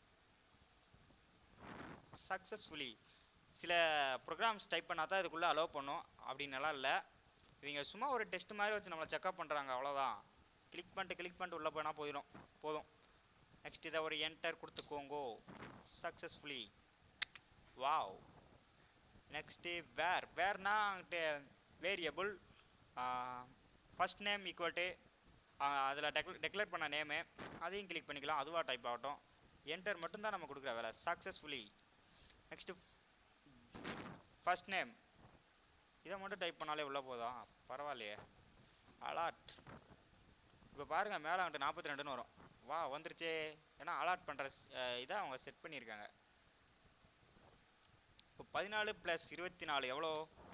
சக்ஸஸ்ஃபுல்லி சில ப்ரோக்ராம்ஸ் டைப் பண்ணால் தான் இதுக்குள்ளே அலோவ் பண்ணும் அப்படின்னலாம் இல்லை இவங்க சும்மா ஒரு டெஸ்ட் மாதிரி வச்சு நம்மளை செக்அப் பண்ணுறாங்க அவ்வளோதான் கிளிக் பண்ணிட்டு கிளிக் பண்ணிட்டு உள்ளே போனால் போயிடும் போதும் நெக்ஸ்ட் இதை ஒரு என்டர் கொடுத்துக்கோங்கோ சக்ஸஸ்ஃபுல்லி வாவ் நெக்ஸ்ட்டு வேர் வேர்னா அங்கிட்ட variable first name equal to அதில் டெக்ல டெக்ளேர் பண்ண நேமு அதையும் கிளிக் பண்ணிக்கலாம் அதுவாக டைப் ஆகட்டும் என்டர் மட்டும்தான் நம்ம கொடுக்குற வேலை சக்ஸஸ்ஃபுல்லி நெக்ஸ்ட்டு ஃபஸ்ட் நேம் இதை மட்டும் டைப் பண்ணாலே உள்ளே போதா பரவாயில்லையே அலாட் இப்போ பாருங்கள் மேலே வந்துட்டு நாற்பத்தி ரெண்டுன்னு வரும் வா வந்துருச்சே ஏன்னா அலாட் பண்ணுற இதை அவங்க செட் பண்ணியிருக்காங்க இப்போ பதினாலு ப்ளஸ் இருபத்தி நாலு எவ்வளோ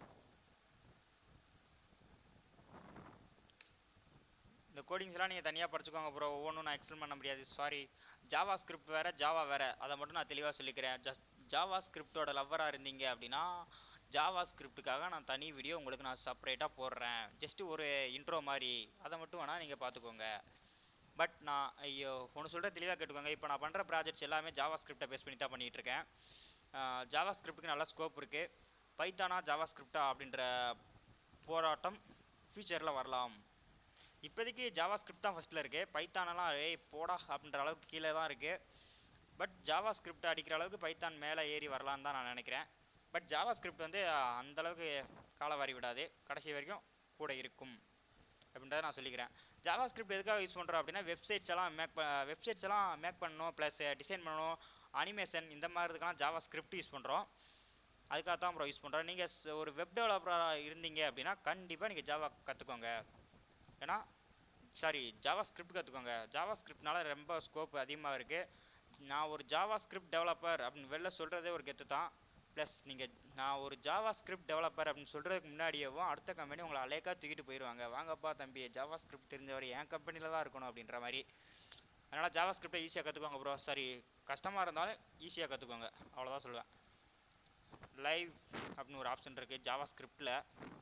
இந்த கோடிங்ஸ்லாம் நீங்கள் தனியாக படிச்சுக்கோங்க ப்ரோ ஒவ்வொன்றும் நான் எக்ஸ்பிளைன் பண்ண முடியாது சாரி ஜாவா ஸ்கிரிப்ட் வேறு ஜாவா வேறு அதை மட்டும் நான் தெளிவாக சொல்லிக்கிறேன் ஜஸ்ட் ஜாவா ஸ்கிரிப்டோட லவ்வராக இருந்தீங்க அப்படின்னா ஜாவா ஸ்கிரிப்டுக்காக நான் தனி வீடியோ உங்களுக்கு நான் செப்பரேட்டாக போடுறேன் ஜஸ்ட்டு ஒரு இன்ட்ரோ மாதிரி அதை மட்டும் வேணால் நீங்கள் பார்த்துக்கோங்க பட் நான் ஐயோ ஒன்று சொல்கிற தெளிவாக கேட்டுக்கோங்க இப்போ நான் பண்ணுற ப்ராஜெக்ட்ஸ் எல்லாமே ஜாவா ஸ்கிரிப்டை பேஸ் பண்ணி தான் பண்ணிகிட்ருக்கேன் ஜாவா ஸ்கிரிப்டுக்கு நல்ல ஸ்கோப் இருக்குது பைத்தானா ஜாவா ஸ்கிரிப்டா அப்படின்ற போராட்டம் ஃபியூச்சரில் வரலாம் இப்போதைக்கு ஜாவா ஸ்கிரிப்ட் தான் ஃபஸ்ட்டில் இருக்குது பைத்தானெல்லாம் ஏய் போடா அப்படின்ற அளவுக்கு கீழே தான் இருக்குது பட் ஜாவா ஸ்கிரிப்ட் அடிக்கிற அளவுக்கு பைத்தான் மேலே ஏறி வரலான்னு தான் நான் நினைக்கிறேன் பட் ஜாவா ஸ்கிரிப்ட் வந்து அந்தளவுக்கு காலவாரி விடாது கடைசி வரைக்கும் கூட இருக்கும் அப்படின்றத நான் சொல்லிக்கிறேன் ஜாவா ஸ்கிரிப்ட் எதுக்காக யூஸ் பண்ணுறோம் அப்படின்னா வெப்சைட்ஸ் எல்லாம் மேக் வெப்சைட்ஸ் எல்லாம் மேக் பண்ணணும் ப்ளஸ் டிசைன் பண்ணணும் அனிமேஷன் இந்த மாதிரி இதுக்கெல்லாம் ஜாவா ஸ்கிரிப்ட் யூஸ் பண்ணுறோம் அதுக்காக தான் ப்ரோ யூஸ் பண்ணுறோம் நீங்கள் ஒரு வெப் டெவலப்பராக இருந்தீங்க அப்படின்னா கண்டிப்பாக நீங்கள் ஜாவா கற்றுக்கோங்க ஏன்னா சாரி ஜாவா ஸ்கிரிப்ட் கற்றுக்கோங்க ஜாவா ஸ்கிரிப்ட்னால ரொம்ப ஸ்கோப் அதிகமாக இருக்குது நான் ஒரு ஜாவா ஸ்கிரிப்ட் டெவலப்பர் அப்படின்னு வெளில சொல்கிறதே ஒரு கெத்து தான் ப்ளஸ் நீங்கள் நான் ஒரு ஜாவா ஸ்கிரிப்ட் டெவலப்பர் அப்படின்னு சொல்கிறதுக்கு முன்னாடியேவும் அடுத்த கம்பெனி உங்களை அலேக்கா தூக்கிட்டு போயிடுவாங்க வாங்கப்பா தம்பி ஜாவா ஸ்கிரிப்ட் தெரிஞ்சவர் என் கம்பெனியில் தான் இருக்கணும் அப்படின்ற மாதிரி அதனால் ஜாவா ஸ்கிரிப்டை ஈஸியாக கற்றுக்கோங்க ப்ரோ சாரி கஷ்டமாக இருந்தாலும் ஈஸியாக கற்றுக்கோங்க அவ்வளோதான் சொல்லுவேன் லைவ் அப்படின்னு ஒரு ஆப்ஷன் இருக்குது ஜாவா ஸ்கிரிப்டில்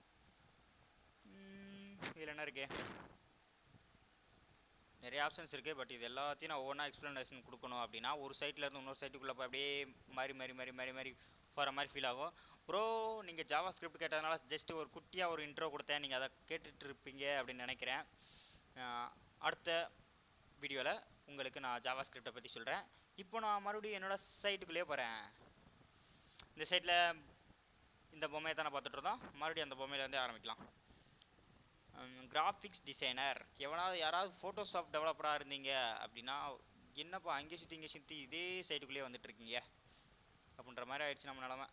இதில் என்ன இருக்கு நிறைய ஆப்ஷன்ஸ் இருக்குது பட் இது எல்லாத்தையும் நான் ஒவ்வொன்றா எக்ஸ்ப்ளனேஷன் கொடுக்கணும் அப்படின்னா ஒரு சைட்லேருந்து இன்னொரு சைட்டுக்குள்ளே போய் அப்படியே மாறி மாறி மாறி மாறி மாறி போகிற மாதிரி ஃபீல் ஆகும் ப்ரோ நீங்கள் ஜாவா ஸ்கிரிப்ட் கேட்டதுனால ஜஸ்ட் ஒரு குட்டியாக ஒரு இன்ட்ரோ கொடுத்தேன் நீங்கள் அதை கேட்டுட்டு இருப்பீங்க அப்படின்னு நினைக்கிறேன் அடுத்த வீடியோவில் உங்களுக்கு நான் ஜாவா ஸ்கிரிப்டை பற்றி சொல்கிறேன் இப்போ நான் மறுபடியும் என்னோடய சைட்டுக்குள்ளேயே போகிறேன் இந்த சைட்டில் இந்த பொம்மையை தானே பார்த்துட்டு இருந்தோம் மறுபடியும் அந்த பொம்மையிலேருந்தே ஆரம்பிக்கலாம் கிராஃபிக்ஸ் டிசைனர் எவனாவது யாராவது ஃபோட்டோஷாப் டெவலப்பராக இருந்தீங்க அப்படின்னா என்னப்பா அங்கே சுற்றி இங்கே சுற்றி இதே சைட்டுக்குள்ளேயே வந்துட்டுருக்கீங்க அப்படின்ற மாதிரி ஆயிடுச்சு நம்ம நிலமை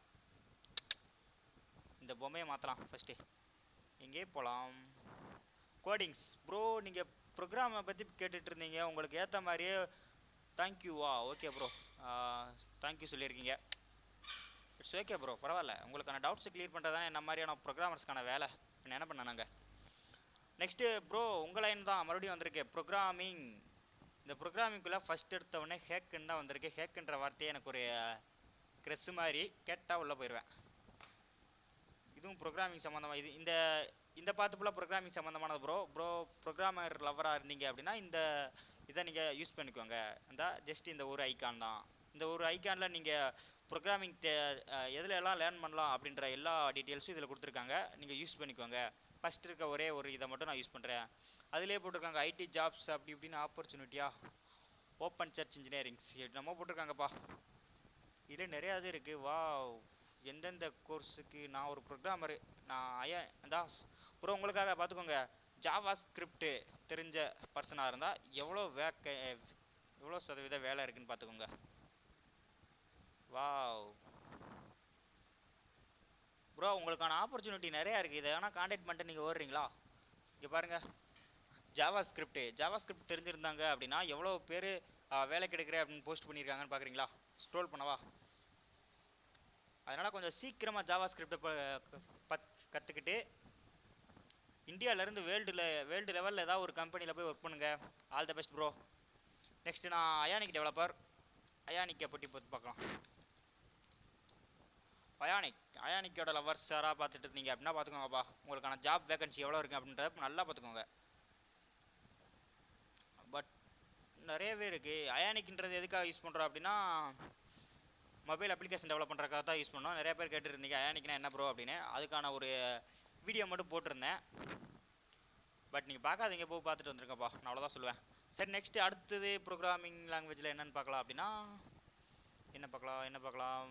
இந்த பொம்மையை மாற்றலாம் ஃபஸ்ட்டு எங்கே போகலாம் கோடிங்ஸ் ப்ரோ நீங்கள் ப்ரோக்ராமை பற்றி கேட்டுட்டு இருந்தீங்க உங்களுக்கு ஏற்ற மாதிரியே தேங்க்யூவா ஓகே ப்ரோ தேங்க்யூ சொல்லியிருக்கீங்க இட்ஸ் ஓகே ப்ரோ பரவாயில்ல உங்களுக்கான டவுட்ஸை கிளியர் பண்ணுறது தான் என்ன மாதிரியான ப்ரோக்ராமர்ஸ்க்கான வேலை என்ன பண்ண நாங்கள் நெக்ஸ்ட்டு ப்ரோ உங்கள் லைன் தான் மறுபடியும் வந்திருக்கு ப்ரோக்ராமிங் இந்த ப்ரோக்ராமிங்குள்ளே ஃபஸ்ட் எடுத்தவொடனே ஹேக்குன்னு தான் வந்திருக்கு ஹேக்குன்ற வார்த்தையே எனக்கு ஒரு க்ரெஸ்ஸு மாதிரி கேட்டால் உள்ளே போயிடுவேன் இதுவும் ப்ரோக்ராமிங் சம்மந்தமாக இது இந்த இந்த பார்த்து ஃபுல்லாக ப்ரோக்ராமிங் சம்மந்தமானது ப்ரோ ப்ரோ ப்ரோக்ராமர் லவராக இருந்தீங்க அப்படின்னா இந்த இதை நீங்கள் யூஸ் பண்ணிக்கோங்க இந்த ஜஸ்ட் இந்த ஒரு ஐக்கான் தான் இந்த ஒரு ஐக்கானில் நீங்கள் ப்ரோக்ராமிங் தே அஹ் எதுல எல்லாம் லேர்ன் பண்ணலாம் அப்படின்ற எல்லா டீட்டெயில்ஸும் இதில் கொடுத்துருக்காங்க நீங்கள் யூஸ் பண்ணிக்கோங்க ஃபஸ்ட் இருக்க ஒரே ஒரு இதை மட்டும் நான் யூஸ் பண்ணுறேன் அதிலே போட்டிருக்காங்க ஐடி ஜாப்ஸ் அப்படி இப்படின்னு ஆப்பர்ச்சுனிட்டியா ஓப்பன் சர்ச் இன்ஜினியரிங்ஸ் நம்ம போட்டிருக்காங்கப்பா இதில் நிறையா இது இருக்குது வா எந்தெந்த கோர்ஸுக்கு நான் ஒரு ப்ரோக்ராமரு நான் ஐயா அதான் ப்ரோ உங்களுக்காக பார்த்துக்கோங்க ஜாவா ஸ்கிரிப்ட் தெரிஞ்ச பர்சனாக இருந்தால் எவ்வளோ வேக்க எவ்வளோ சதவீத வேலை இருக்குன்னு பார்த்துக்கோங்க வாவ் ப்ரோ உங்களுக்கான ஆப்பர்ச்சுனிட்டி நிறையா இருக்குது இதை வேணால் காண்டாக்ட் பண்ணிட்டு நீங்கள் ஓடுறீங்களா இங்கே பாருங்கள் ஜாவா ஸ்கிரிப்ட் ஜாவா ஸ்கிரிப்ட் தெரிஞ்சிருந்தாங்க அப்படின்னா எவ்வளோ பேர் வேலை கிடைக்கிற அப்படின்னு போஸ்ட் பண்ணியிருக்காங்கன்னு பார்க்குறீங்களா ஸ்க்ரோல் பண்ணவா அதனால் கொஞ்சம் சீக்கிரமாக ஜாவா ஸ்கிரிப்டை பத் கற்றுக்கிட்டு இந்தியாவிலேருந்து வேர்ல்டில் வேர்ல்டு லெவலில் ஏதாவது ஒரு கம்பெனியில் போய் ஒர்க் பண்ணுங்க all the best bro next நான் அயானிக் டெவலப்பர் அயானிக்கை பற்றி பார்த்து பார்க்கலாம் அயானிக் அயானிக்கோட லவர்ஸ் யாராக பார்த்துட்டு இருந்தீங்க அப்படின்னா பார்த்துக்கோங்கப்பா உங்களுக்கான ஜாப் வேகன்சி எவ்வளோ இருக்குது அப்படின்றத நல்லா பார்த்துக்கோங்க பட் நிறையவே இருக்குது அயானிக்ன்றது எதுக்காக யூஸ் பண்ணுறோம் அப்படின்னா மொபைல் அப்ளிகேஷன் டெவலப் பண்ணுறதுக்காக தான் யூஸ் பண்ணோம் நிறைய பேர் கேட்டுருந்தீங்க அயானிக்னா என்ன ப்ரோ அப்படின்னு அதுக்கான ஒரு வீடியோ மட்டும் போட்டிருந்தேன் பட் நீங்கள் பார்க்காதீங்க போய் பார்த்துட்டு வந்துருங்கப்பா நான் அவ்வளோதான் சொல்லுவேன் சரி நெக்ஸ்ட்டு அடுத்தது ப்ரோக்ராமிங் லாங்குவேஜில் என்னென்னு பார்க்கலாம் அப்படின்னா என்ன பார்க்கலாம் என்ன பார்க்கலாம்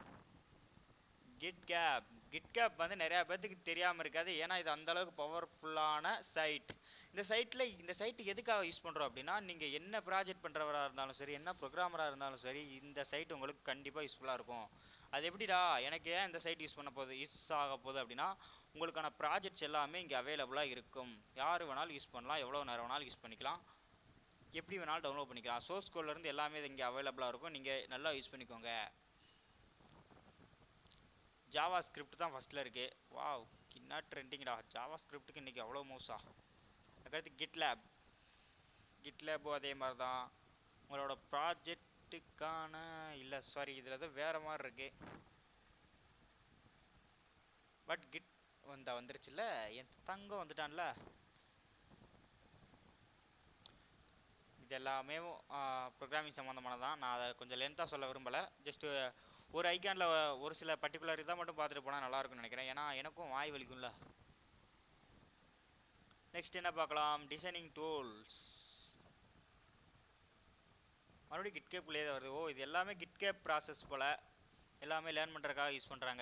கிட் கேப் கிட் கேப் வந்து நிறையா பேர்த்துக்கு தெரியாமல் இருக்காது ஏன்னா இது அந்தளவுக்கு பவர்ஃபுல்லான சைட் இந்த சைட்டில் இந்த சைட்டு எதுக்காக யூஸ் பண்ணுறோம் அப்படின்னா நீங்கள் என்ன ப்ராஜெக்ட் பண்ணுறவராக இருந்தாலும் சரி என்ன ப்ரோக்ராமராக இருந்தாலும் சரி இந்த சைட் உங்களுக்கு கண்டிப்பாக யூஸ்ஃபுல்லாக இருக்கும் அது எப்படிடா எனக்கு ஏன் இந்த சைட் யூஸ் பண்ண போகுது யூஸ் ஆக போகுது அப்படின்னா உங்களுக்கான ப்ராஜெக்ட்ஸ் எல்லாமே இங்கே அவைலபிளாக இருக்கும் யார் வேணாலும் யூஸ் பண்ணலாம் எவ்வளோ நேரம் வேணாலும் யூஸ் பண்ணிக்கலாம் எப்படி வேணாலும் டவுன்லோட் பண்ணிக்கலாம் சோர்ஸ் கோட்லேருந்து எல்லாமே இங்கே அவைலபிளாக இருக்கும் நீங்கள் நல்லா யூஸ் பண்ணிக்கோங்க ஜாவா ஸ்கிரிப்ட் தான் ஃபஸ்ட்டில் இருக்குது வாவ் என்ன ட்ரெண்டிங்டா ஜாவா ஸ்கிரிப்ட்டுக்கு இன்றைக்கி அவ்வளோ மோசா அதுக்கடுத்து கிட்லேப் கிட்லேபும் அதே மாதிரி தான் உங்களோட ப்ராஜெக்ட்டுக்கான இல்லை சாரி இதில் தான் வேறு மாதிரி இருக்கு பட் கிட் வந்தா வந்துருச்சுல்ல என் தங்கம் வந்துட்டான்ல இது எல்லாமே ப்ரோக்ராமிங் சம்மந்தமானது தான் நான் அதை கொஞ்சம் லென்த்தாக சொல்ல விரும்பலை ஜஸ்ட்டு ஒரு ஐக்கானில் ஒரு சில பர்டிகுலர் இதை மட்டும் பார்த்துட்டு போனால் நல்லாயிருக்கும்னு நினைக்கிறேன் ஏன்னா எனக்கும் வாய் வலிக்கும்ல நெக்ஸ்ட் என்ன பார்க்கலாம் டிசைனிங் டூல்ஸ் மறுபடியும் கிட்கேப்லேயே தான் வருது ஓ இது எல்லாமே கிட்கேப் ப்ராசஸ் போல் எல்லாமே லேர்ன் பண்ணுறதுக்காக யூஸ் பண்ணுறாங்க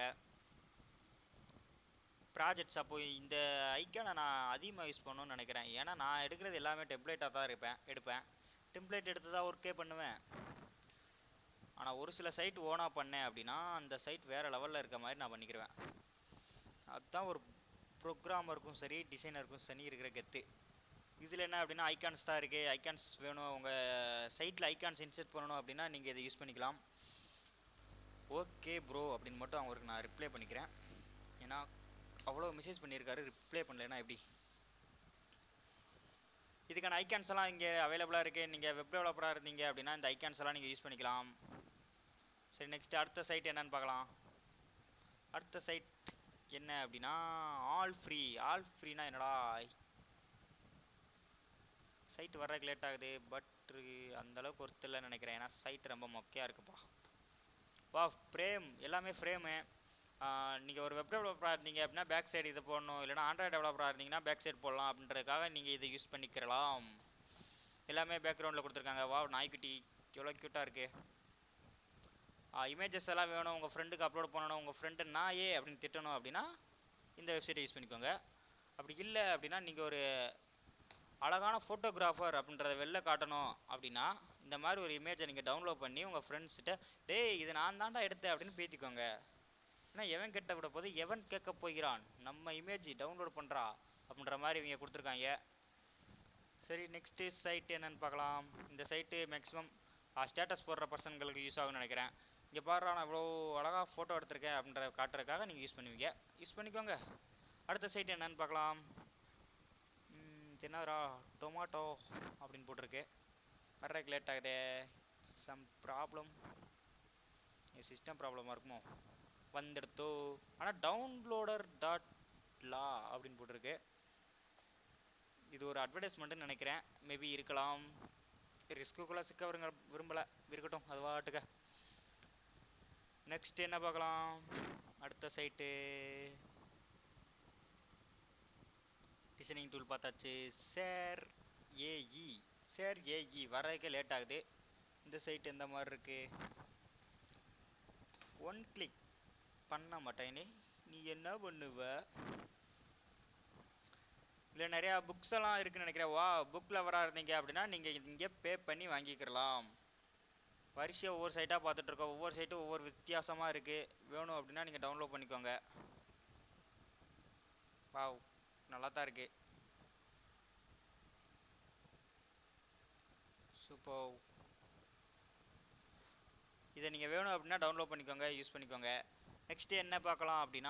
ப்ராஜெக்ட்ஸ் அப்போ இந்த ஐக்கானை நான் அதிகமாக யூஸ் பண்ணணும்னு நினைக்கிறேன் ஏன்னா நான் எடுக்கிறது எல்லாமே டெம்ப்ளேட்டாக தான் இருப்பேன் எடுப்பேன் டெம்ப்ளேட் எடுத்து தான் ஒர்க்கே பண்ணுவேன் ஆனால் ஒரு சில சைட் ஓனாக பண்ணேன் அப்படின்னா அந்த சைட் வேறு லெவலில் இருக்க மாதிரி நான் பண்ணிக்கிடுவேன் அதுதான் ஒரு ப்ரோக்ராமருக்கும் சரி டிசைனருக்கும் சரி இருக்கிற கெத்து இதில் என்ன அப்படின்னா ஐகான்ஸ் தான் இருக்குது ஐகான்ஸ் வேணும் உங்கள் சைட்டில் ஐகான்ஸ் இன்செர்ட் பண்ணணும் அப்படின்னா நீங்கள் இதை யூஸ் பண்ணிக்கலாம் ஓகே ப்ரோ அப்படின்னு மட்டும் அவருக்கு நான் ரிப்ளை பண்ணிக்கிறேன் ஏன்னா அவ்வளோ மெசேஜ் பண்ணியிருக்காரு ரிப்ளை பண்ணலைன்னா எப்படி இதுக்கான ஐகான்ஸ் எல்லாம் இங்கே அவைலபிளாக இருக்குது நீங்கள் வெப் டெவலப்பராக இருந்தீங்க அப்படின்னா இந்த ஐகான்ஸ் எல்லாம் நீங்கள் யூஸ் பண்ணிக்கலாம் சரி நெக்ஸ்ட் அடுத்த சைட் என்னன்னு பார்க்கலாம் அடுத்த சைட் என்ன அப்படின்னா ஆல் ஃப்ரீ ஆல் ஃப்ரீனா என்னடா சைட் வர்றதுக்கு லேட் ஆகுது பட் அந்தளவுக்கு ஒர்த்து இல்லைன்னு நினைக்கிறேன் ஏன்னா சைட் ரொம்ப மொக்கையாக இருக்குப்பா வா ஃப்ரேம் எல்லாமே ஃப்ரேமு நீங்கள் ஒரு வெப் டெவலப்பராக இருந்தீங்க அப்படின்னா பேக் சைடு இதை போடணும் இல்லைனா ஆண்ட்ராய்டு டெவலப்பராக இருந்தீங்கன்னா பேக் சைடு போடலாம் அப்படின்றதுக்காக நீங்கள் இதை யூஸ் பண்ணிக்கிறலாம் எல்லாமே பேக்ரவுண்டில் கொடுத்துருக்காங்க வா நாய்க்குட்டி எவ்வளோ க்யூட்டாக இருக்குது இமேஜஸ் எல்லாம் வேணும் உங்கள் ஃப்ரெண்டுக்கு அப்லோட் பண்ணணும் உங்கள் ஃப்ரெண்டு நாயே அப்படின்னு திட்டணும் அப்படின்னா இந்த வெப்சைட்டை யூஸ் பண்ணிக்கோங்க அப்படி இல்லை அப்படின்னா நீங்கள் ஒரு அழகான ஃபோட்டோகிராஃபர் அப்படின்றத வெளில காட்டணும் அப்படின்னா இந்த மாதிரி ஒரு இமேஜை நீங்கள் டவுன்லோட் பண்ணி உங்கள் ஃப்ரெண்ட்ஸ்கிட்ட டேய் இது நான் தான்டா எடுத்தேன் அப்படின்னு பேத்திக்கோங்க ஏன்னா எவன் கெட்ட விட போது எவன் கேட்க போகிறான் நம்ம இமேஜ் டவுன்லோட் பண்ணுறா அப்படின்ற மாதிரி இவங்க கொடுத்துருக்காங்க சரி நெக்ஸ்ட்டு சைட் என்னன்னு பார்க்கலாம் இந்த சைட்டு மேக்ஸிமம் ஸ்டேட்டஸ் போடுற பர்சன்களுக்கு யூஸ் ஆகும்னு நினைக்கிறேன் இங்கே பாரு நான் இவ்வளோ அழகாக ஃபோட்டோ எடுத்திருக்கேன் அப்படின்ற காட்டுறதுக்காக நீங்கள் யூஸ் பண்ணுவீங்க யூஸ் பண்ணிக்கோங்க அடுத்த சைட் என்னன்னு பார்க்கலாம் என்னதுரா டொமாட்டோ அப்படின்னு போட்டிருக்கு வர்றதுக்கு லேட் ஆகுதே சம் ப்ராப்ளம் சிஸ்டம் ப்ராப்ளமாக இருக்குமோ வந்துடுத்தோ ஆனால் டவுன்லோடர் டாட் லா அப்படின்னு போட்டிருக்கு இது ஒரு அட்வர்டைஸ்மெண்ட்டுன்னு நினைக்கிறேன் மேபி இருக்கலாம் ரிஸ்க்குள்ளே சிக்க விருங்க விரும்பலை இருக்கட்டும் அது வாட்டுக்க நெக்ஸ்ட் என்ன பார்க்கலாம் அடுத்த சைட்டு டிசைனிங் டூல் பார்த்தாச்சு சேர் ஏஇ சேர் ஏஇ வர்றதுக்கே லேட் ஆகுது இந்த சைட் எந்த மாதிரி இருக்கு ஒன் கிளிக் பண்ண மாட்டேனே நீ என்ன பண்ணுவ இதில் நிறையா புக்ஸ் எல்லாம் இருக்குன்னு நினைக்கிறேன் வா புக் லவராக இருந்தீங்க அப்படின்னா நீங்கள் இங்கே பே பண்ணி வாங்கிக்கிறலாம் வரிசையாக ஒவ்வொரு சைட்டாக பார்த்துட்ருக்கோம் ஒவ்வொரு சைட்டும் ஒவ்வொரு வித்தியாசமாக இருக்குது வேணும் அப்படின்னா நீங்கள் டவுன்லோட் பண்ணிக்கோங்க வாவ் நல்லா தான் இருக்குது சூப்பர் இதை நீங்கள் வேணும் அப்படின்னா டவுன்லோட் பண்ணிக்கோங்க யூஸ் பண்ணிக்கோங்க நெக்ஸ்ட்டு என்ன பார்க்கலாம் அப்படின்னா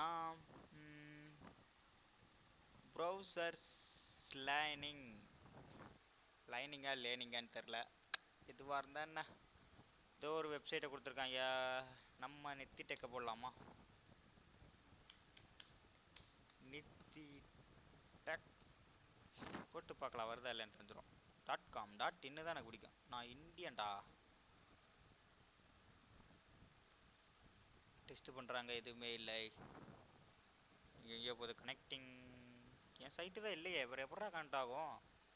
ப்ரௌசர் லைனிங் லைனிங்கா லேனிங்கான்னு தெரில எதுவாக இருந்தால் என்ன ஏதோ ஒரு வெப்சைட்டை கொடுத்துருக்காங்க நம்ம நெத்தி டெக்க போடலாமா நித்தி டெக் போட்டு பார்க்கலாம் வருதா இல்லைன்னு தெரிஞ்சிடும் டாட் காம் டாட் இன்னு தான் எனக்கு பிடிக்கும் நான் இந்தியன்டா டெஸ்ட் பண்ணுறாங்க எதுவுமே இல்லை எங்கேயோ போகுது கனெக்டிங் என் சைட்டு தான் இல்லையே அப்புறம் எப்படா கனெக்ட் ஆகும்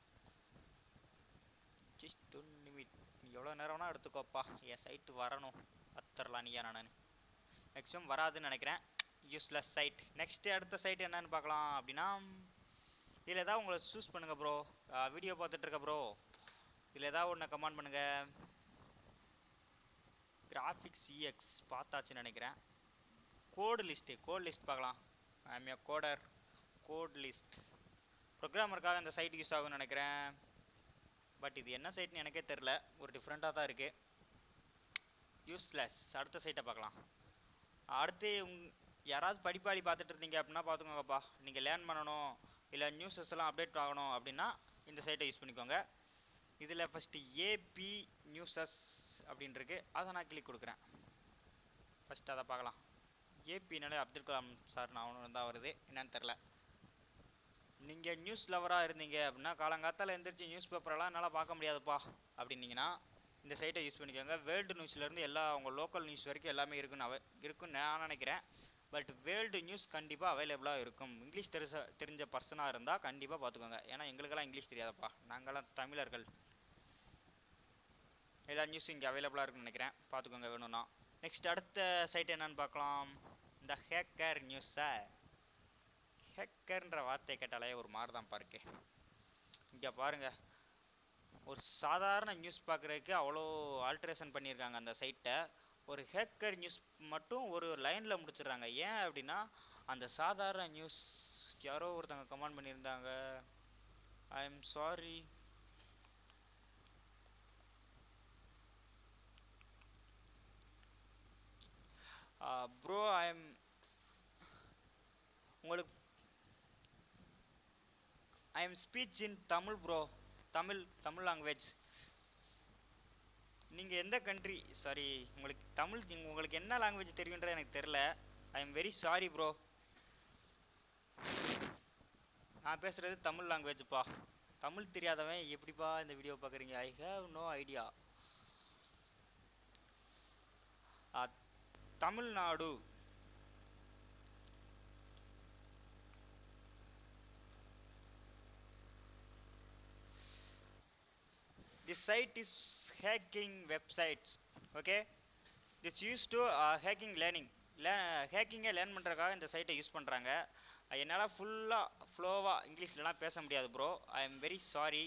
ஜஸ்ட் ஒன் நிமிட் நீ எவ்வளோ நேரம் வேணால் எடுத்துக்கோப்பா என் சைட்டு வரணும் பத்தரலாம் நீயா நான் மேக்ஸிமம் வராதுன்னு நினைக்கிறேன் யூஸ்லெஸ் சைட் நெக்ஸ்ட்டு அடுத்த சைட் என்னன்னு பார்க்கலாம் அப்படின்னா இதில் ஏதாவது உங்களை சூஸ் பண்ணுங்கள் ப்ரோ வீடியோ பார்த்துட்டு இருக்க ப்ரோ இதில் ஏதாவது ஒன்று கமெண்ட் பண்ணுங்கள் கிராஃபிக்ஸ் இஎக்ஸ் பார்த்தாச்சுன்னு நினைக்கிறேன் கோடு லிஸ்ட்டு கோட் லிஸ்ட் பார்க்கலாம் I'm a coder code list ப்ரோக்ராமருக்காக இந்த சைட் யூஸ் ஆகும்னு நினைக்கிறேன் பட் இது என்ன சைட்னு எனக்கே தெரில ஒரு டிஃப்ரெண்ட்டாக தான் இருக்குது யூஸ்லெஸ் அடுத்த சைட்டை பார்க்கலாம் அடுத்து உங் யாராவது படிப்பாளி பார்த்துட்டு இருந்தீங்க அப்படின்னா பார்த்துக்கோங்கப்பா நீங்கள் லேர்ன் பண்ணணும் இல்லை நியூஸஸ் எல்லாம் அப்டேட் ஆகணும் அப்படின்னா இந்த சைட்டை யூஸ் பண்ணிக்கோங்க இதில் ஃபஸ்ட்டு ஏபி நியூஸஸ் அப்படின்னு இருக்கு அதை நான் கிளிக் கொடுக்குறேன் ஃபஸ்ட்டு அதை பார்க்கலாம் ஏபினாலே அப்துல் கலாம் சார் நான் ஒன்று தான் வருது என்னன்னு தெரில நீங்கள் நியூஸ் லவராக இருந்தீங்க அப்படின்னா காலங்காத்தால் எந்திரிச்சு நியூஸ் பேப்பரெல்லாம் என்னால் பார்க்க முடியாதுப்பா அப்படின்னீங்கன்னா இந்த சைட்டை யூஸ் பண்ணிக்கோங்க வேர்ல்டு நியூஸ்லேருந்து எல்லா உங்கள் லோக்கல் நியூஸ் வரைக்கும் எல்லாமே இருக்குன்னு அவ இருக்குன்னு நான் நினைக்கிறேன் பட் வேர்ல்டு நியூஸ் கண்டிப்பாக அவைலபிளாக இருக்கும் இங்கிலீஷ் தெரிச தெரிஞ்ச பர்சனாக இருந்தால் கண்டிப்பாக பார்த்துக்கோங்க ஏன்னா எங்களுக்கெல்லாம் இங்கிலீஷ் தெரியாதப்பா நாங்களாம் தமிழர்கள் எல்லா நியூஸும் இங்கே அவைலபிளாக இருக்குன்னு நினைக்கிறேன் பார்த்துக்கோங்க வேணும்னா நெக்ஸ்ட் அடுத்த சைட் என்னன்னு பார்க்கலாம் இந்த ஹேக்கர் நியூஸை ஹேக்கர்ன்ற வார்த்தை கேட்டாலே ஒரு மாதிரி தான் பாருக்கு இங்கே பாருங்கள் ஒரு சாதாரண நியூஸ் பார்க்குறதுக்கு அவ்வளோ ஆல்ட்ரேஷன் பண்ணியிருக்காங்க அந்த சைட்டை ஒரு ஹேக்கர் நியூஸ் மட்டும் ஒரு லைனில் முடிச்சிடுறாங்க ஏன் அப்படின்னா அந்த சாதாரண நியூஸ் யாரோ ஒருத்தங்க கமெண்ட் பண்ணியிருந்தாங்க I am sorry bro I am உங்களுக்கு I am speech in Tamil bro Tamil Tamil language நீங்கள் எந்த கண்ட்ரி சாரி உங்களுக்கு தமிழ் நீங்க- உங்களுக்கு என்ன லாங்குவேஜ் தெரியுன்றது எனக்கு தெரில I am very sorry bro நான் பேசுகிறது தமிழ் லாங்குவேஜ்ப்பா தமிழ் தெரியாதவன் எப்படிப்பா இந்த வீடியோ பார்க்குறீங்க I have no idea Tamil Nadu this site is hacking websites okay this used to uh, hacking learning ஹேக்கிங்கை லேர்ன் பண்ணுறதுக்காக இந்த சைட்டை யூஸ் பண்ணுறாங்க என்னால் ஃபுல்லாக ஃப்ளோவாக இங்கிலீஷ்லலாம் பேச முடியாது bro I am very sorry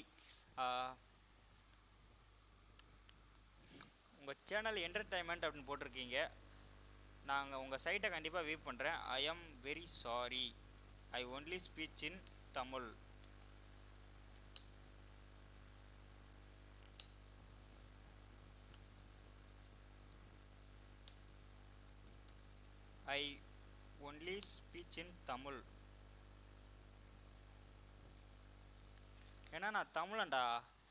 உங்கள் சேனல் என்டர்டைன்மெண்ட் அப்படின்னு போட்டிருக்கீங்க நாங்கள் உங்கள் சைட்டை கண்டிப்பாக வியூ பண்ணுறேன் I am very sorry I only speech in Tamil I only speech in Tamil ஏன்னா நான் தமிழன்டா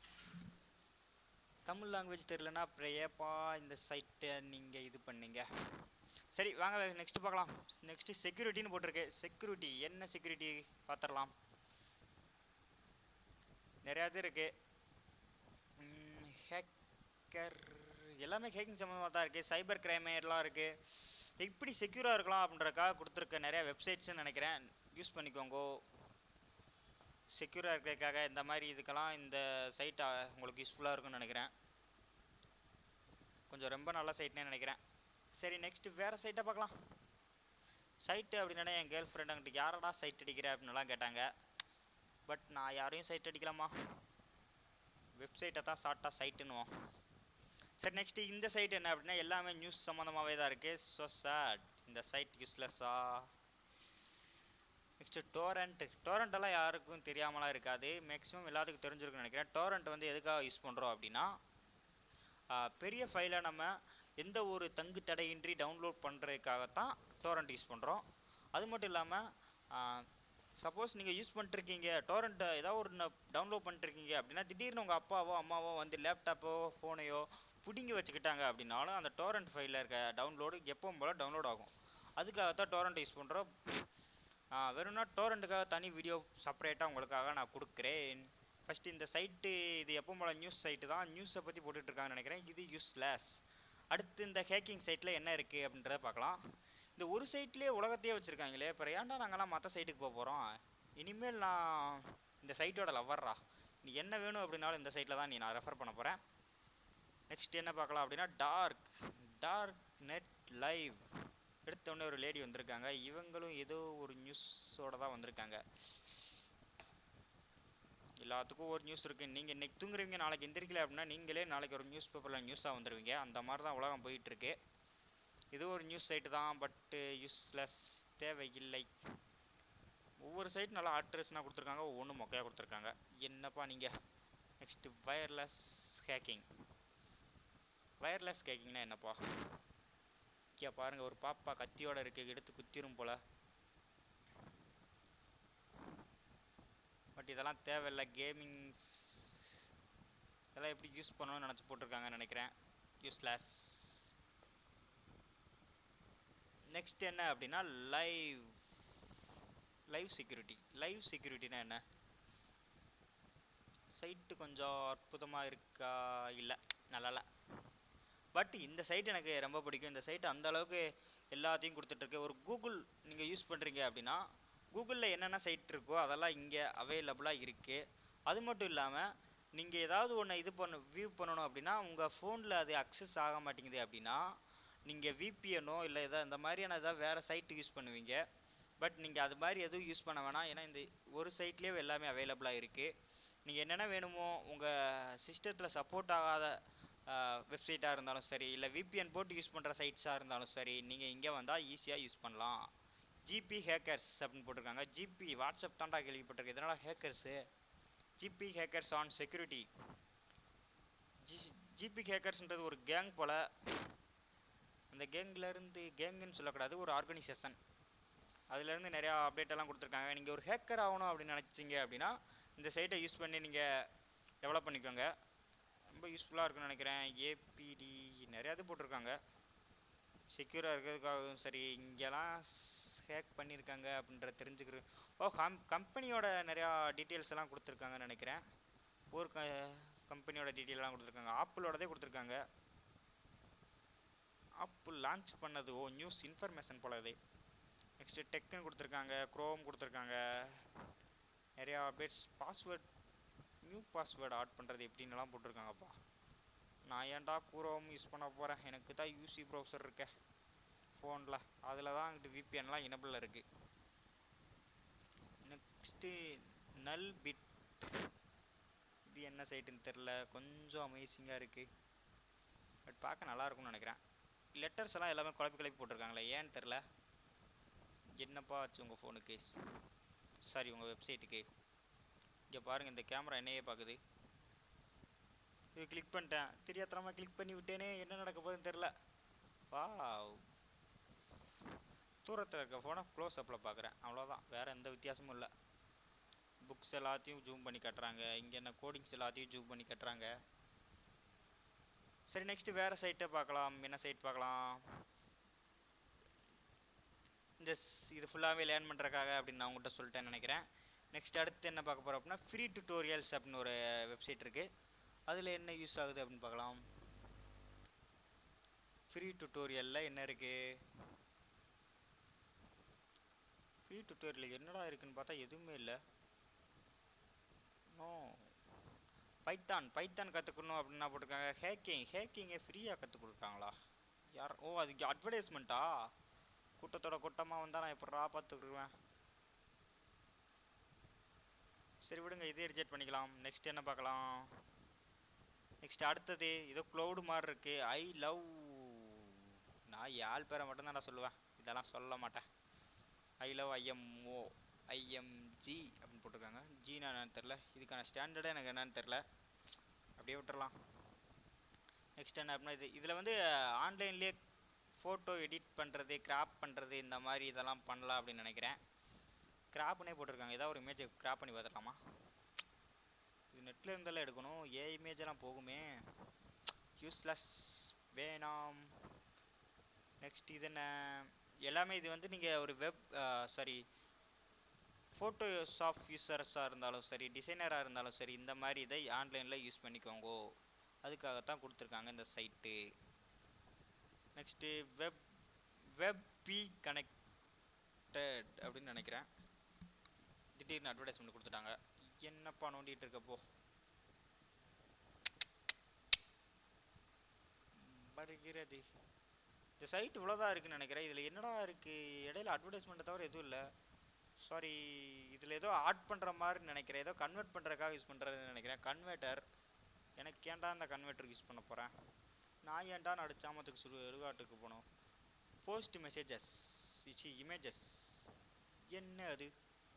தமிழ் லாங்குவேஜ் தெரியலனா அப்புறம் ஏப்பா இந்த சைட்டை நீங்கள் இது பண்ணீங்க சரி வாங்க நெக்ஸ்ட் பார்க்கலாம் நெக்ஸ்ட்டு செக்யூரிட்டின்னு போட்டிருக்கு செக்யூரிட்டி என்ன செக்யூரிட்டி பார்த்துடலாம் நிறையா இது இருக்கு ஹேக்கர் எல்லாமே ஹேக்கிங் சம்மந்தமாக தான் இருக்குது சைபர் கிரைம் எல்லாம் இருக்குது எப்படி செக்யூராக இருக்கலாம் அப்படின்றக்காக கொடுத்துருக்க நிறைய வெப்சைட்ஸ்னு நினைக்கிறேன் யூஸ் பண்ணிக்கோங்க செக்யூராக இருக்கிறதுக்காக இந்த மாதிரி இதுக்கெல்லாம் இந்த சைட் உங்களுக்கு யூஸ்ஃபுல்லாக இருக்கும்னு நினைக்கிறேன் கொஞ்சம் ரொம்ப நல்ல சைட்னே நினைக்கிறேன் சரி நெக்ஸ்ட் வேறு சைட்டை பார்க்கலாம் சைட்டு அப்படின்னா என் கேர்ள் ஃப்ரெண்ட் அங்கிட்ட யாரடா சைட் அடிக்கிற அப்படின்னுலாம் கேட்டாங்க பட் நான் யாரையும் சைட் அடிக்கலாமா வெப்சைட்டை தான் ஷார்ட்டாக சைட்டுன்னுவோம் சரி நெக்ஸ்ட்டு இந்த சைட் என்ன அப்படின்னா எல்லாமே நியூஸ் சம்மந்தமாகவே தான் இருக்குது ஸோ சேட் இந்த சைட் யூஸ்லெஸ்ஸா நெக்ஸ்ட்டு டோரண்ட் டோரண்ட் எல்லாம் யாருக்கும் தெரியாமலாம் இருக்காது மேக்ஸிமம் எல்லாத்துக்கும் தெரிஞ்சிருக்குன்னு நினைக்கிறேன் டோரண்ட் வந்து எதுக்காக யூஸ் பண்ணுறோம் அப்படின்னா ஆ, பெரிய ஃபைலை நம்ம எந்த ஒரு தங்கு தடையின்றி டவுன்லோட் பண்ணுறதுக்காகத்தான் டோரண்ட் யூஸ் பண்ணுறோம் அது மட்டும் இல்லாமல் சப்போஸ் நீங்கள் யூஸ் பண்ணிருக்கீங்க டோரண்ட்டை ஏதாவது ஒரு டவுன்லோட் பண்ணிருக்கீங்க அப்படின்னா திடீர்னு உங்கள் அப்பாவோ அம்மாவோ வந்து லேப்டாப்போ ஃபோனையோ பிடுங்கி வச்சுக்கிட்டாங்க அப்படின்னாலும் அந்த டோரண்ட் ஃபைலில் இருக்க டவுன்லோடு எப்பவும் போல் டவுன்லோட் ஆகும் அதுக்காகத்தான் டோரண்ட் யூஸ் பண்ணுறோம் வெறும்னா டோரண்ட்டுக்காக தனி வீடியோ செப்பரேட்டாக உங்களுக்காக நான் கொடுக்குறேன் ஃபஸ்ட்டு இந்த சைட்டு இது எப்பவும் போல் நியூஸ் சைட்டு தான் நியூஸை பற்றி போட்டுட்ருக்காங்கன்னு நினைக்கிறேன் இது யூஸ்லெஸ் அடுத்து இந்த ஹேக்கிங் சைட்டில் என்ன இருக்குது அப்படின்றத பார்க்கலாம் இந்த ஒரு சைட்லேயே உலகத்தையே வச்சுருக்காங்களே அப்புறம் ஏன்டா நாங்கள்லாம் மற்ற சைட்டுக்கு போக போகிறோம் இனிமேல் நான் இந்த சைட்டோட லவ்வர்ரா நீ என்ன வேணும் அப்படின்னாலும் இந்த சைட்டில் தான் நீ நான் ரெஃபர் பண்ண போகிறேன் நெக்ஸ்ட் என்ன பார்க்கலாம் அப்படின்னா டார்க் டார்க் நெட் லைவ் எடுத்த உடனே ஒரு லேடி வந்திருக்காங்க இவங்களும் ஏதோ ஒரு நியூஸோட தான் வந்திருக்காங்க எல்லாத்துக்கும் ஒரு நியூஸ் இருக்குது நீங்கள் இன்னைக்கு தூங்குறீங்க நாளைக்கு எந்திரிக்கல அப்படின்னா நீங்களே நாளைக்கு ஒரு நியூஸ் பேப்பரில் நியூஸாக வந்துடுவீங்க அந்த மாதிரி தான் உலகம் போயிட்டுருக்கு இது ஒரு நியூஸ் சைட்டு தான் பட்டு யூஸ்லெஸ் தேவையில்லை ஒவ்வொரு சைட் நல்லா ஆட்ரஸ்னால் கொடுத்துருக்காங்க ஒவ்வொன்றும் மொக்கையாக கொடுத்துருக்காங்க என்னப்பா நீங்கள் நெக்ஸ்ட்டு வயர்லெஸ் ஹேக்கிங் வயர்லெஸ் ஹேக்கிங்னா என்னப்பா இங்கே பாருங்கள் ஒரு பாப்பா கத்தியோட இருக்கு எடுத்து குத்திரும் போல பட் இதெல்லாம் தேவையில்லை கேமிங்ஸ் இதெல்லாம் எப்படி யூஸ் பண்ணணும்னு நினச்சி போட்டிருக்காங்கன்னு நினைக்கிறேன் யூஸ்லெஸ் நெக்ஸ்ட் என்ன அப்படின்னா லைவ் லைவ் செக்யூரிட்டி லைவ் செக்யூரிட்டினா என்ன சைட்டு கொஞ்சம் அற்புதமாக இருக்கா இல்லை நல்லா பட் இந்த சைட் எனக்கு ரொம்ப பிடிக்கும் இந்த சைட் அந்த அளவுக்கு எல்லாத்தையும் கொடுத்துட்ருக்கு ஒரு கூகுள் நீங்கள் யூஸ் பண்ணுறீங்க அப்படின்னா கூகுளில் என்னென்ன சைட் இருக்கோ அதெல்லாம் இங்கே அவைலபிளாக இருக்குது அது மட்டும் இல்லாமல் நீங்கள் ஏதாவது ஒன்று இது பண்ண வியூ பண்ணணும் அப்படின்னா உங்கள் ஃபோனில் அது அக்சஸ் ஆக மாட்டேங்குது அப்படின்னா நீங்கள் விபிஎனோ இல்லை ஏதாவது இந்த மாதிரியான ஏதாவது வேறு சைட்டு யூஸ் பண்ணுவீங்க பட் நீங்கள் அது மாதிரி எதுவும் யூஸ் பண்ண வேணாம் ஏன்னா இந்த ஒரு சைட்லேயே எல்லாமே அவைலபிளாக இருக்குது நீங்கள் என்னென்ன வேணுமோ உங்கள் சிஸ்டத்தில் சப்போர்ட் ஆகாத வெப்சைட்டாக இருந்தாலும் சரி இல்லை விபிஎன் போட்டு யூஸ் பண்ணுற சைட்ஸாக இருந்தாலும் சரி நீங்கள் இங்கே வந்தால் ஈஸியாக யூஸ் பண்ணலாம் ஜிபி ஹேக்கர்ஸ் அப்படின்னு போட்டிருக்காங்க ஜிபி வாட்ஸ்அப் தாண்டா கேள்விப்பட்டிருக்கு இதனால் hackers GB hackers on security G GB ஹேக்கர்ஸ்ன்றது ஒரு கேங் போல் அந்த கேங்லேருந்து கேங்குன்னு சொல்லக்கூடாது ஒரு ஆர்கனைசேஷன் அதுலேருந்து நிறையா அப்டேட் எல்லாம் கொடுத்துருக்காங்க நீங்கள் ஒரு ஹேக்கர் ஆகணும் அப்படின்னு நினச்சிங்க அப்படின்னா இந்த சைட்டை யூஸ் பண்ணி நீங்கள் டெவலப் பண்ணிக்கோங்க ரொம்ப யூஸ்ஃபுல்லாக இருக்குன்னு நினைக்கிறேன் ஏபிடி நிறையா இது போட்டிருக்காங்க செக்யூராக இருக்கிறதுக்காகவும் சரி இங்கெல்லாம் ஹேக் பண்ணியிருக்காங்க அப்படின்ற தெரிஞ்சுக்கிற ஓ கம் கம்பெனியோட நிறையா டீட்டெயில்ஸ் எல்லாம் கொடுத்துருக்காங்கன்னு நினைக்கிறேன் ஒரு க கம்பெனியோட டீட்டெயிலெலாம் கொடுத்துருக்காங்க ஆப்பிளோடதே கொடுத்துருக்காங்க ஆப்பிள் லான்ச் பண்ணது ஓ நியூஸ் இன்ஃபர்மேஷன் போல இது நெக்ஸ்ட்டு டெக்குன்னு கொடுத்துருக்காங்க க்ரோம் கொடுத்துருக்காங்க நிறையா updates password new password add பண்ணுறது எப்படின்னுலாம் போட்டிருக்காங்கப்பா நான் ஏன்டா குரோம் யூஸ் பண்ண போகிறேன் எனக்கு தான் யூசி ப்ரௌசர் இருக்கே ஃபோனில் அதில் தான் அங்கிட்டு விபிஎன்லாம் இனபிளில் இருக்குது நெக்ஸ்ட்டு நல் பிட் இது என்ன சைட்டுன்னு தெரில கொஞ்சம் அமேசிங்காக இருக்குது பட் பார்க்க நல்லா இருக்கும்னு நினைக்கிறேன் லெட்டர்ஸ் எல்லாம் எல்லாமே குழப்பி குழப்பி போட்டிருக்காங்களே ஏன்னு தெரில என்னப்பா ஆச்சு உங்கள் ஃபோனுக்கு சாரி உங்கள் வெப்சைட்டுக்கு இங்கே பாருங்கள் இந்த கேமரா என்னையே பார்க்குது இது கிளிக் பண்ணிட்டேன் தெரியாதனமாக கிளிக் பண்ணி விட்டேனே என்ன நடக்க போகுதுன்னு தெரில வா தூரத்தில் இருக்க ஃபோனை க்ளோஸ் அப்பில் பார்க்குறேன் அவ்வளோதான் வேறு எந்த வித்தியாசமும் இல்லை புக்ஸ் எல்லாத்தையும் ஜூம் பண்ணி கட்டுறாங்க இங்கே என்ன கோடிங்ஸ் எல்லாத்தையும் ஜூம் பண்ணி கட்டுறாங்க சரி நெக்ஸ்ட்டு வேறு சைட்டை பார்க்கலாம் என்ன சைட் பார்க்கலாம் இந்த ஸ்- இது ஃபுல்லாகவே லேர்ன் பண்ணுறக்காக அப்படின்னு நான் உங்கள்கிட்ட சொல்லிட்டேன்னு நினைக்கிறேன் நெக்ஸ்ட் அடுத்து என்ன பார்க்க போகிறோம் அப்படின்னா ஃப்ரீ டுட்டோரியல்ஸ் அப்படின்னு ஒரு வெப்சைட் இருக்குது அதில் என்ன யூஸ் ஆகுது அப்படின்னு பார்க்கலாம் ஃப்ரீ ஃப்ரீ டுட்டோரியலில் என்ன இருக்கு ஃப்ரீ டுட்டோரியல் என்னடா இருக்குன்னு பார்த்தா எதுவுமே இல்லை நோ பைத்தான் பைத்தான் கற்றுக்கணும் அப்படின்னா போட்டிருக்காங்க ஹேக்கிங் ஹேக்கிங்கை ஃப்ரீயாக கற்றுக் கொடுக்காங்களா யார் ஓ அதுக்கு அட்வர்டைஸ்மெண்ட்டா கூட்டத்தோட கூட்டமாக வந்தால் நான் எப்படா பார்த்துக்குருவேன் சரி விடுங்க இதே ரிஜெக்ட் பண்ணிக்கலாம் நெக்ஸ்ட் என்ன பார்க்கலாம் நெக்ஸ்ட் அடுத்தது ஏதோ க்ளவுடு மாதிரி இருக்கு ஐ லவ் நான் யாழ் பேரை மட்டும்தான் நான் சொல்லுவேன் இதெல்லாம் சொல்ல மாட்டேன் ஐ லவ் ஐஎம்ஓ ஐஎம்ஜி அப்படின்னு போட்டிருக்காங்க ஜினா என்னன்னு தெரில இதுக்கான ஸ்டாண்டர்டே எனக்கு என்னன்னு தெரில அப்படியே விட்டுறலாம் நெக்ஸ்ட் என்ன அப்படின்னா இது இதில் வந்து ஆன்லைன்லேயே ஃபோட்டோ எடிட் பண்ணுறது கிராப் பண்ணுறது இந்த மாதிரி இதெல்லாம் பண்ணலாம் அப்படின்னு நினைக்கிறேன் கிராப்னே போட்டிருக்காங்க ஏதாவது ஒரு இமேஜை கிராப் பண்ணி பார்த்துடலாமா இது நெட்டில் இருந்தாலும் எடுக்கணும் ஏ இமேஜெல்லாம் போகுமே யூஸ்லெஸ் வேணாம் நெக்ஸ்ட் இது என்ன எல்லாமே இது வந்து நீங்கள் ஒரு வெப் சாரி ஃபோட்டோஷாப் யூஸர்ஸாக இருந்தாலும் சரி டிசைனராக இருந்தாலும் சரி இந்த மாதிரி இதை ஆன்லைனில் யூஸ் பண்ணிக்கோங்க அதுக்காகத்தான் கொடுத்துருக்காங்க இந்த site next web web be connected அப்படின்னு நினைக்கிறேன் திடீர்னு அட்வர்டைஸ்மெண்ட் கொடுத்துட்டாங்க என்னப்பா நோண்டிட்டு இருக்கப்போ வருகிறது இந்த சைட் இவ்வளோதான் இருக்குன்னு நினைக்கிறேன் இதில் என்னடா இருக்குது இடையில அட்வர்டைஸ்மெண்ட்டை தவிர எதுவும் இல்லை சாரி இதில் ஏதோ ஆட் பண்ணுற மாதிரி நினைக்கிறேன் ஏதோ கன்வெர்ட் பண்ணுறதுக்காக யூஸ் பண்ணுறதுன்னு நினைக்கிறேன் கன்வெர்ட்டர் எனக்கு ஏன்டா இந்த கன்வெர்ட்டருக்கு யூஸ் பண்ண போகிறேன் நான் ஏன்டா நடிச்சாமத்துக்கு சுடு எடுகாட்டுக்கு போனோம் போஸ்ட் மெசேஜஸ் இச்சி இமேஜஸ் என்ன அது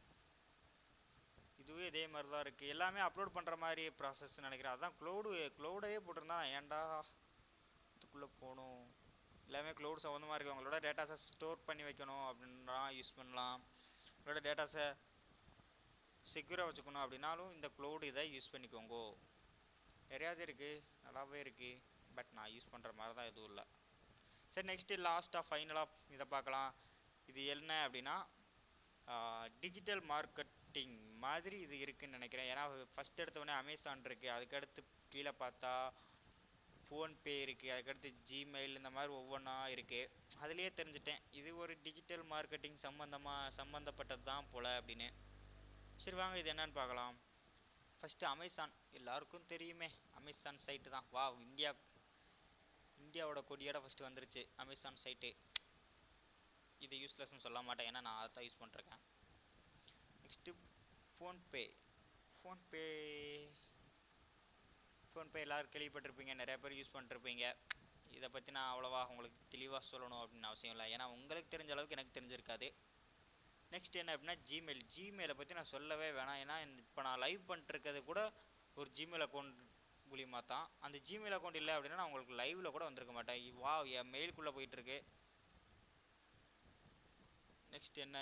இதுவே இதே மாதிரி தான் இருக்குது எல்லாமே அப்லோட் பண்ணுற மாதிரி ப்ராசஸ் நினைக்கிறேன் அதான் க்ளௌடு க்ளௌடையே போட்டிருந்தா ஏன்டா இதுக்குள்ளே போகணும் எல்லாமே க்ளவுட் சம்மந்தமாக இருக்குது உங்களோட டேட்டாஸை ஸ்டோர் பண்ணி வைக்கணும் அப்படின்னா யூஸ் பண்ணலாம் உங்களோட டேட்டாஸை செக்யூராக வச்சுக்கணும் அப்படின்னாலும் இந்த க்ளவுட் இதை யூஸ் பண்ணிக்கோங்க நிறையாவது இருக்குது நல்லாவே இருக்குது பட் நான் யூஸ் பண்ணுற மாதிரி தான் எதுவும் இல்லை சரி நெக்ஸ்ட்டு லாஸ்ட்டாக ஃபைனலாக இதை பார்க்கலாம் இது என்ன அப்படின்னா டிஜிட்டல் மார்க்கெட்டிங் மாதிரி இது இருக்குன்னு நினைக்கிறேன் ஏன்னா ஃபஸ்ட் எடுத்தவொடனே அமேசான் இருக்குது அதுக்கடுத்து கீழே பார்த்தா ஃபோன்பே இருக்குது அதுக்கடுத்து ஜிமெயில் இந்த மாதிரி ஒவ்வொன்றா இருக்குது அதுலேயே தெரிஞ்சிட்டேன் இது ஒரு டிஜிட்டல் மார்க்கெட்டிங் சம்மந்தமாக சம்மந்தப்பட்டது தான் போல் அப்படின்னு சரி வாங்க இது என்னன்னு பார்க்கலாம் ஃபஸ்ட்டு அமேசான் எல்லாருக்கும் தெரியுமே அமேசான் சைட்டு தான் வா இந்தியா இந்தியாவோட கொடியோட ஃபஸ்ட்டு வந்துருச்சு அமேசான் சைட்டு இது யூஸ்லெஸ்னு சொல்ல மாட்டேன் ஏன்னா நான் அதை தான் யூஸ் பண்ணிருக்கேன் நெக்ஸ்ட்டு ஃபோன்பே ஃபோன்பே ஃபோன்பே எல்லோரும் கேள்விப்பட்டிருப்பீங்க நிறைய பேர் யூஸ் பண்ணிருப்பீங்க இதை பற்றி நான் அவ்வளோவா உங்களுக்கு தெளிவாக சொல்லணும் அப்படின்னு அவசியம் இல்லை ஏன்னா உங்களுக்கு தெரிஞ்ச அளவுக்கு எனக்கு தெரிஞ்சிருக்காது நெக்ஸ்ட் என்ன அப்படின்னா ஜிமெயில் ஜிமெயிலை பற்றி நான் சொல்லவே வேணாம் ஏன்னா இப்போ நான் லைவ் பண்ணிட்டுருக்கிறது கூட ஒரு ஜிமெயில் அக்கௌண்ட் மூலியமாக தான் அந்த ஜிமெயில் அக்கௌண்ட் இல்லை அப்படின்னா நான் உங்களுக்கு லைவில் கூட வந்திருக்க மாட்டேன் வா என் மெயிலுக்குள்ளே போயிட்டுருக்கு நெக்ஸ்ட் என்ன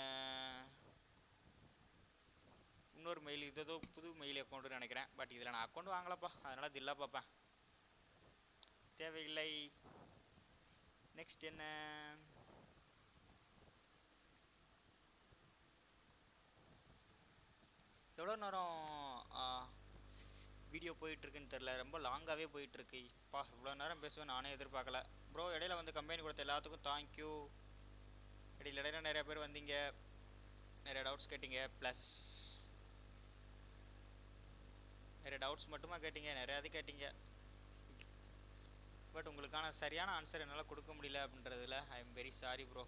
இன்னொரு மெயில் இது ஏதோ புது மெயில் அக்கௌண்ட்டுன்னு நினைக்கிறேன் பட் இதில் நான் அக்கௌண்ட் வாங்கலப்பா அதனால் இது இல்லை பார்ப்பேன் தேவையில்லை நெக்ஸ்ட் என்ன எவ்வளோ நேரம் வீடியோ போயிட்டுருக்குன்னு தெரில ரொம்ப லாங்காகவே போயிட்டுருக்கு பா இவ்வளோ நேரம் பேசுவேன் நானே எதிர்பார்க்கல ப்ரோ இடையில வந்து கம்பெனி கொடுத்த எல்லாத்துக்கும் தேங்க்யூ இடையில இடையில நிறைய பேர் வந்தீங்க நிறைய டவுட்ஸ் கேட்டீங்க ப்ளஸ் நிறைய டவுட்ஸ் மட்டுமா கேட்டீங்க நிறையாவது கேட்டீங்க பட் உங்களுக்கான சரியான ஆன்சர் என்னால் கொடுக்க முடியல அப்படின்றதுல I am very sorry bro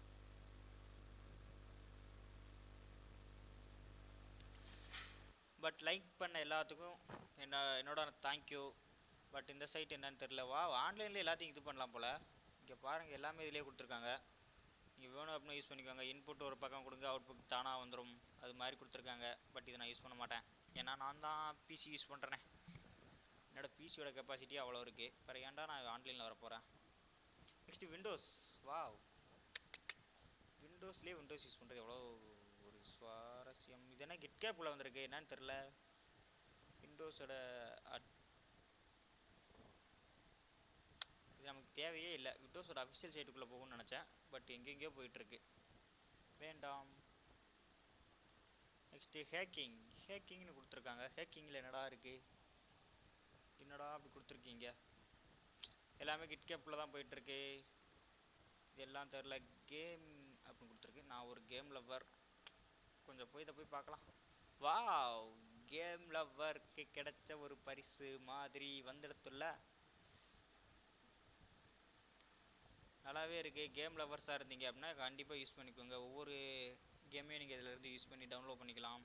but like பண்ண எல்லாத்துக்கும் என்ன என்னோட தேங்க்யூ பட் இந்த சைட் என்னன்னு தெரில வா ஆன்லைனில் எல்லாத்தையும் இது பண்ணலாம் போல் இங்கே பாருங்கள் எல்லாமே இதிலே கொடுத்துருக்காங்க நீங்கள் வேணும் அப்படின்னு யூஸ் பண்ணிக்கோங்க இன்புட் ஒரு பக்கம் கொடுங்க அவுட்புட் தானாக வந்துடும் அது மாதிரி கொடுத்துருக்காங்க பட் இதை நான் யூஸ் பண்ண மாட்டேன் ஏன்னா நான் தான் பிசி யூஸ் பண்ணுறேனே என்னோட பிசியோட கெப்பாசிட்டி அவ்வளோ இருக்குது வேறு ஏன்டா நான் ஆன்லைனில் வர போகிறேன் நெக்ஸ்ட்டு விண்டோஸ் வாவ் விண்டோஸ்லேயே விண்டோஸ் யூஸ் பண்ணுறது எவ்வளோ ஒரு சுவாரஸ்யம் இது என்ன கிட் கேப்பில் வந்திருக்கு என்னன்னு தெரில விண்டோஸோட அட் இது நமக்கு தேவையே இல்லை விண்டோஸோட அஃபிஷியல் சைட்டுக்குள்ளே போகணும்னு நினச்சேன் பட் எங்கெங்கேயோ போயிட்டுருக்கு வேண்டாம் நெக்ஸ்ட்டு ஹேக்கிங் ஹேக்கிங்னு கொடுத்துருக்காங்க ஹேக்கிங்கில் என்னடா இருக்குது என்னடா அப்படி கொடுத்துருக்கீங்க எல்லாமே கிட் கேப்பில் தான் போயிட்டுருக்கு இதெல்லாம் தெரில கேம் அப்படின்னு கொடுத்துருக்கு நான் ஒரு கேம் லவ்வர் கொஞ்சம் போய் இதை போய் பார்க்கலாம் வாவ் கேம் லவ்வருக்கு கிடைச்ச ஒரு பரிசு மாதிரி வந்துடுத்துள்ள நல்லாவே இருக்குது கேம் லவ்வர்ஸாக இருந்தீங்க அப்படின்னா கண்டிப்பாக யூஸ் பண்ணிக்கோங்க ஒவ்வொரு கேமையும் நீங்கள் இதில் இருந்து யூஸ் பண்ணி டவுன்லோட் பண்ணிக்கலாம்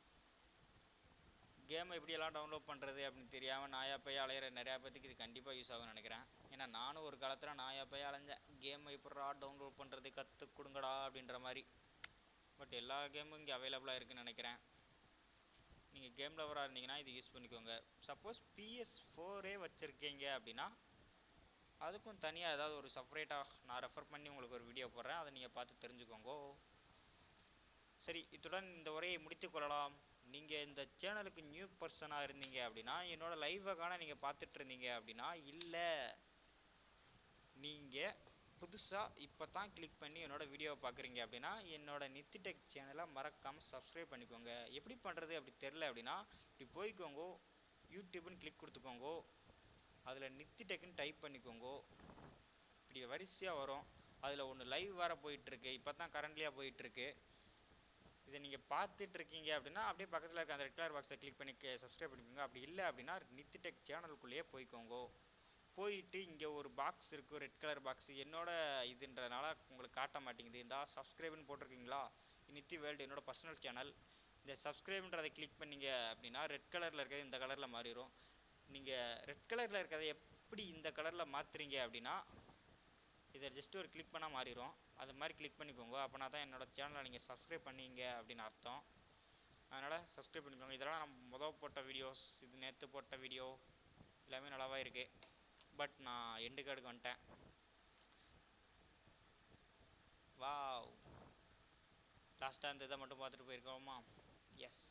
கேமை எப்படியெல்லாம் டவுன்லோட் பண்ணுறது அப்படின்னு தெரியாமல் நாயா பைய அலையிற நிறையா பேத்துக்கு இது கண்டிப்பாக யூஸ் ஆகும்னு நினைக்கிறேன் ஏன்னா நானும் ஒரு காலத்தில் நாயா பைய அலைஞ்சேன் கேமை எப்படா டவுன்லோட் பண்ணுறது கற்றுக் கொடுங்கடா அப்படின்ற மாதிரி பட் எல்லா கேமும் இங்கே அவைலபிளாக இருக்குன்னு நினைக்கிறேன் நீங்கள் கேம் லவராக இருந்தீங்கன்னா இது யூஸ் பண்ணிக்கோங்க சப்போஸ் பிஎஸ் ஃபோரே வச்சுருக்கீங்க அப்படின்னா அதுக்கும் தனியாக ஏதாவது ஒரு செப்பரேட்டாக நான் ரெஃபர் பண்ணி உங்களுக்கு ஒரு வீடியோ போடுறேன் அதை நீங்கள் பார்த்து தெரிஞ்சுக்கோங்க சரி இத்துடன் இந்த உரையை முடித்து கொள்ளலாம் நீங்கள் இந்த சேனலுக்கு நியூ பர்சனாக இருந்தீங்க அப்படின்னா என்னோட லைவை காண நீங்கள் பார்த்துட்டு இருந்தீங்க அப்படின்னா இல்லை நீங்கள் புதுசாக இப்போ தான் கிளிக் பண்ணி என்னோட வீடியோவை பார்க்குறீங்க அப்படின்னா என்னோட நித்திடெக் சேனலை மறக்காமல் சப்ஸ்கிரைப் பண்ணிக்கோங்க எப்படி பண்ணுறது அப்படி தெரில அப்படின்னா இப்படி போய்க்கோங்க யூடியூப்னு கிளிக் கொடுத்துக்கோங்க அதில் நித்திடெக்குன்னு டைப் பண்ணிக்கோங்க இப்படி வரிசையாக வரும் அதில் ஒன்று லைவ் வேறு போயிட்டுருக்கு இப்போ தான் கரண்ட்லியாக போயிட்டுருக்கு இதை நீங்கள் பார்த்துட்டு இருக்கீங்க அப்படின்னா அப்படியே பக்கத்தில் இருக்க அந்த ரெட் கலர் பாக்ஸை கிளிக் பண்ணி சப்ஸ்கிரைப் பண்ணிக்கோங்க அப்படி இல்லை அப்படின்னா நித்திடெக் சேனலுக்குள்ளேயே போய்க்கோங்க போயிட்டு இங்கே ஒரு பாக்ஸ் இருக்குது ரெட் கலர் பாக்ஸ் என்னோட இதுன்றதுனால உங்களுக்கு காட்ட மாட்டேங்குது இந்த சப்ஸ்கிரைப்னு போட்டிருக்கீங்களா நித்தி வேர்ல்டு என்னோட பர்சனல் சேனல் இந்த சப்ஸ்கிரைப்ன்றதை கிளிக் பண்ணீங்க அப்படின்னா ரெட் கலரில் இருக்கிறது இந்த கலரில் மாறிடும் நீங்கள் ரெட் கலரில் இருக்கிறத எப்படி இந்த கலரில் மாற்றுறீங்க அப்படின்னா இதை ஜஸ்ட் ஒரு கிளிக் பண்ணால் மாறிடும் அது மாதிரி கிளிக் பண்ணிக்கோங்க அப்போனா தான் என்னோட சேனலை நீங்கள் சப்ஸ்கிரைப் பண்ணீங்க அப்படின்னு அர்த்தம் அதனால் சப்ஸ்கிரைப் பண்ணிக்கோங்க இதெல்லாம் நம்ம முதல் போட்ட வீடியோஸ் இது நேற்று போட்ட வீடியோ எல்லாமே நல்லாவா இருக்குது பட் நான் எண்டு கார்டுக்கு வந்துட்டேன் வாவ் லாஸ்ட்டாக இந்த இதை மட்டும் பார்த்துட்டு போயிருக்கோமா எஸ்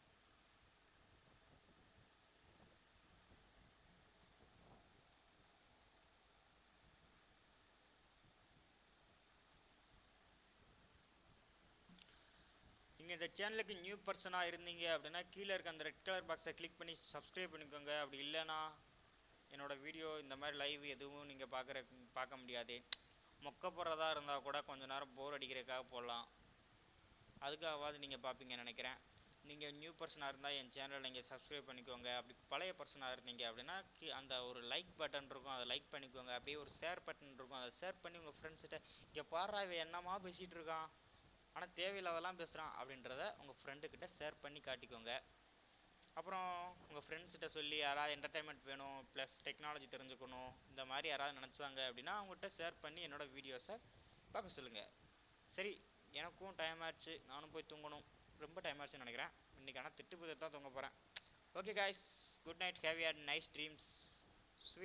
நீங்கள் இந்த சேனலுக்கு நியூ பர்சனாக இருந்தீங்க அப்படின்னா கீழே இருக்க அந்த ரெட் கலர் பாக்ஸை கிளிக் பண்ணி சப்ஸ்கிரைப் பண்ணிக்கோங்க அப்படி இல்லைன்னா என்னோடய வீடியோ இந்த மாதிரி லைவ் எதுவும் நீங்கள் பார்க்குற பார்க்க முடியாது மொக்க போடுறதா இருந்தால் கூட கொஞ்ச நேரம் போர் அடிக்கிறதுக்காக போடலாம் அதுக்காகவாது நீங்கள் பார்ப்பீங்கன்னு நினைக்கிறேன் நீங்கள் நியூ பர்சனாக இருந்தால் என் சேனலை நீங்கள் சப்ஸ்கிரைப் பண்ணிக்கோங்க அப்படி பழைய பர்சனாக இருந்தீங்க அப்படின்னா கீ- அந்த ஒரு லைக் பட்டன் இருக்கும் அதை லைக் பண்ணிக்கோங்க அப்படியே ஒரு ஷேர் பட்டன் இருக்கும் அதை ஷேர் பண்ணி உங்கள் ஃப்ரெண்ட்ஸ்கிட்ட இங்கே பாடுறா இவன் என்னமா பேசிகிட்டு இருக்கான் ஆனால் தேவையில்லாதெல்லாம் பேசுகிறான் அப்படின்றத உங்கள் ஃப்ரெண்டுக்கிட்ட ஷேர் பண்ணி காட்டிக்கோங்க அப்புறம் உங்கள் ஃப்ரெண்ட்ஸ்கிட்ட சொல்லி யாராவது என்டர்டைன்மெண்ட் வேணும் ப்ளஸ் டெக்னாலஜி தெரிஞ்சுக்கணும் இந்த மாதிரி யாராவது நினச்சாங்க அப்படின்னா அவங்ககிட்ட ஷேர் பண்ணி என்னோடய வீடியோஸை பார்க்க சொல்லுங்கள் சரி எனக்கும் டைம் ஆச்சு நானும் போய் தூங்கணும் ரொம்ப டைம் ஆச்சுன்னு நினைக்கிறேன் இன்றைக்கி ஆனால் திட்டு புதை தான் தூங்க போகிறேன் okay guys good night have you nice dreams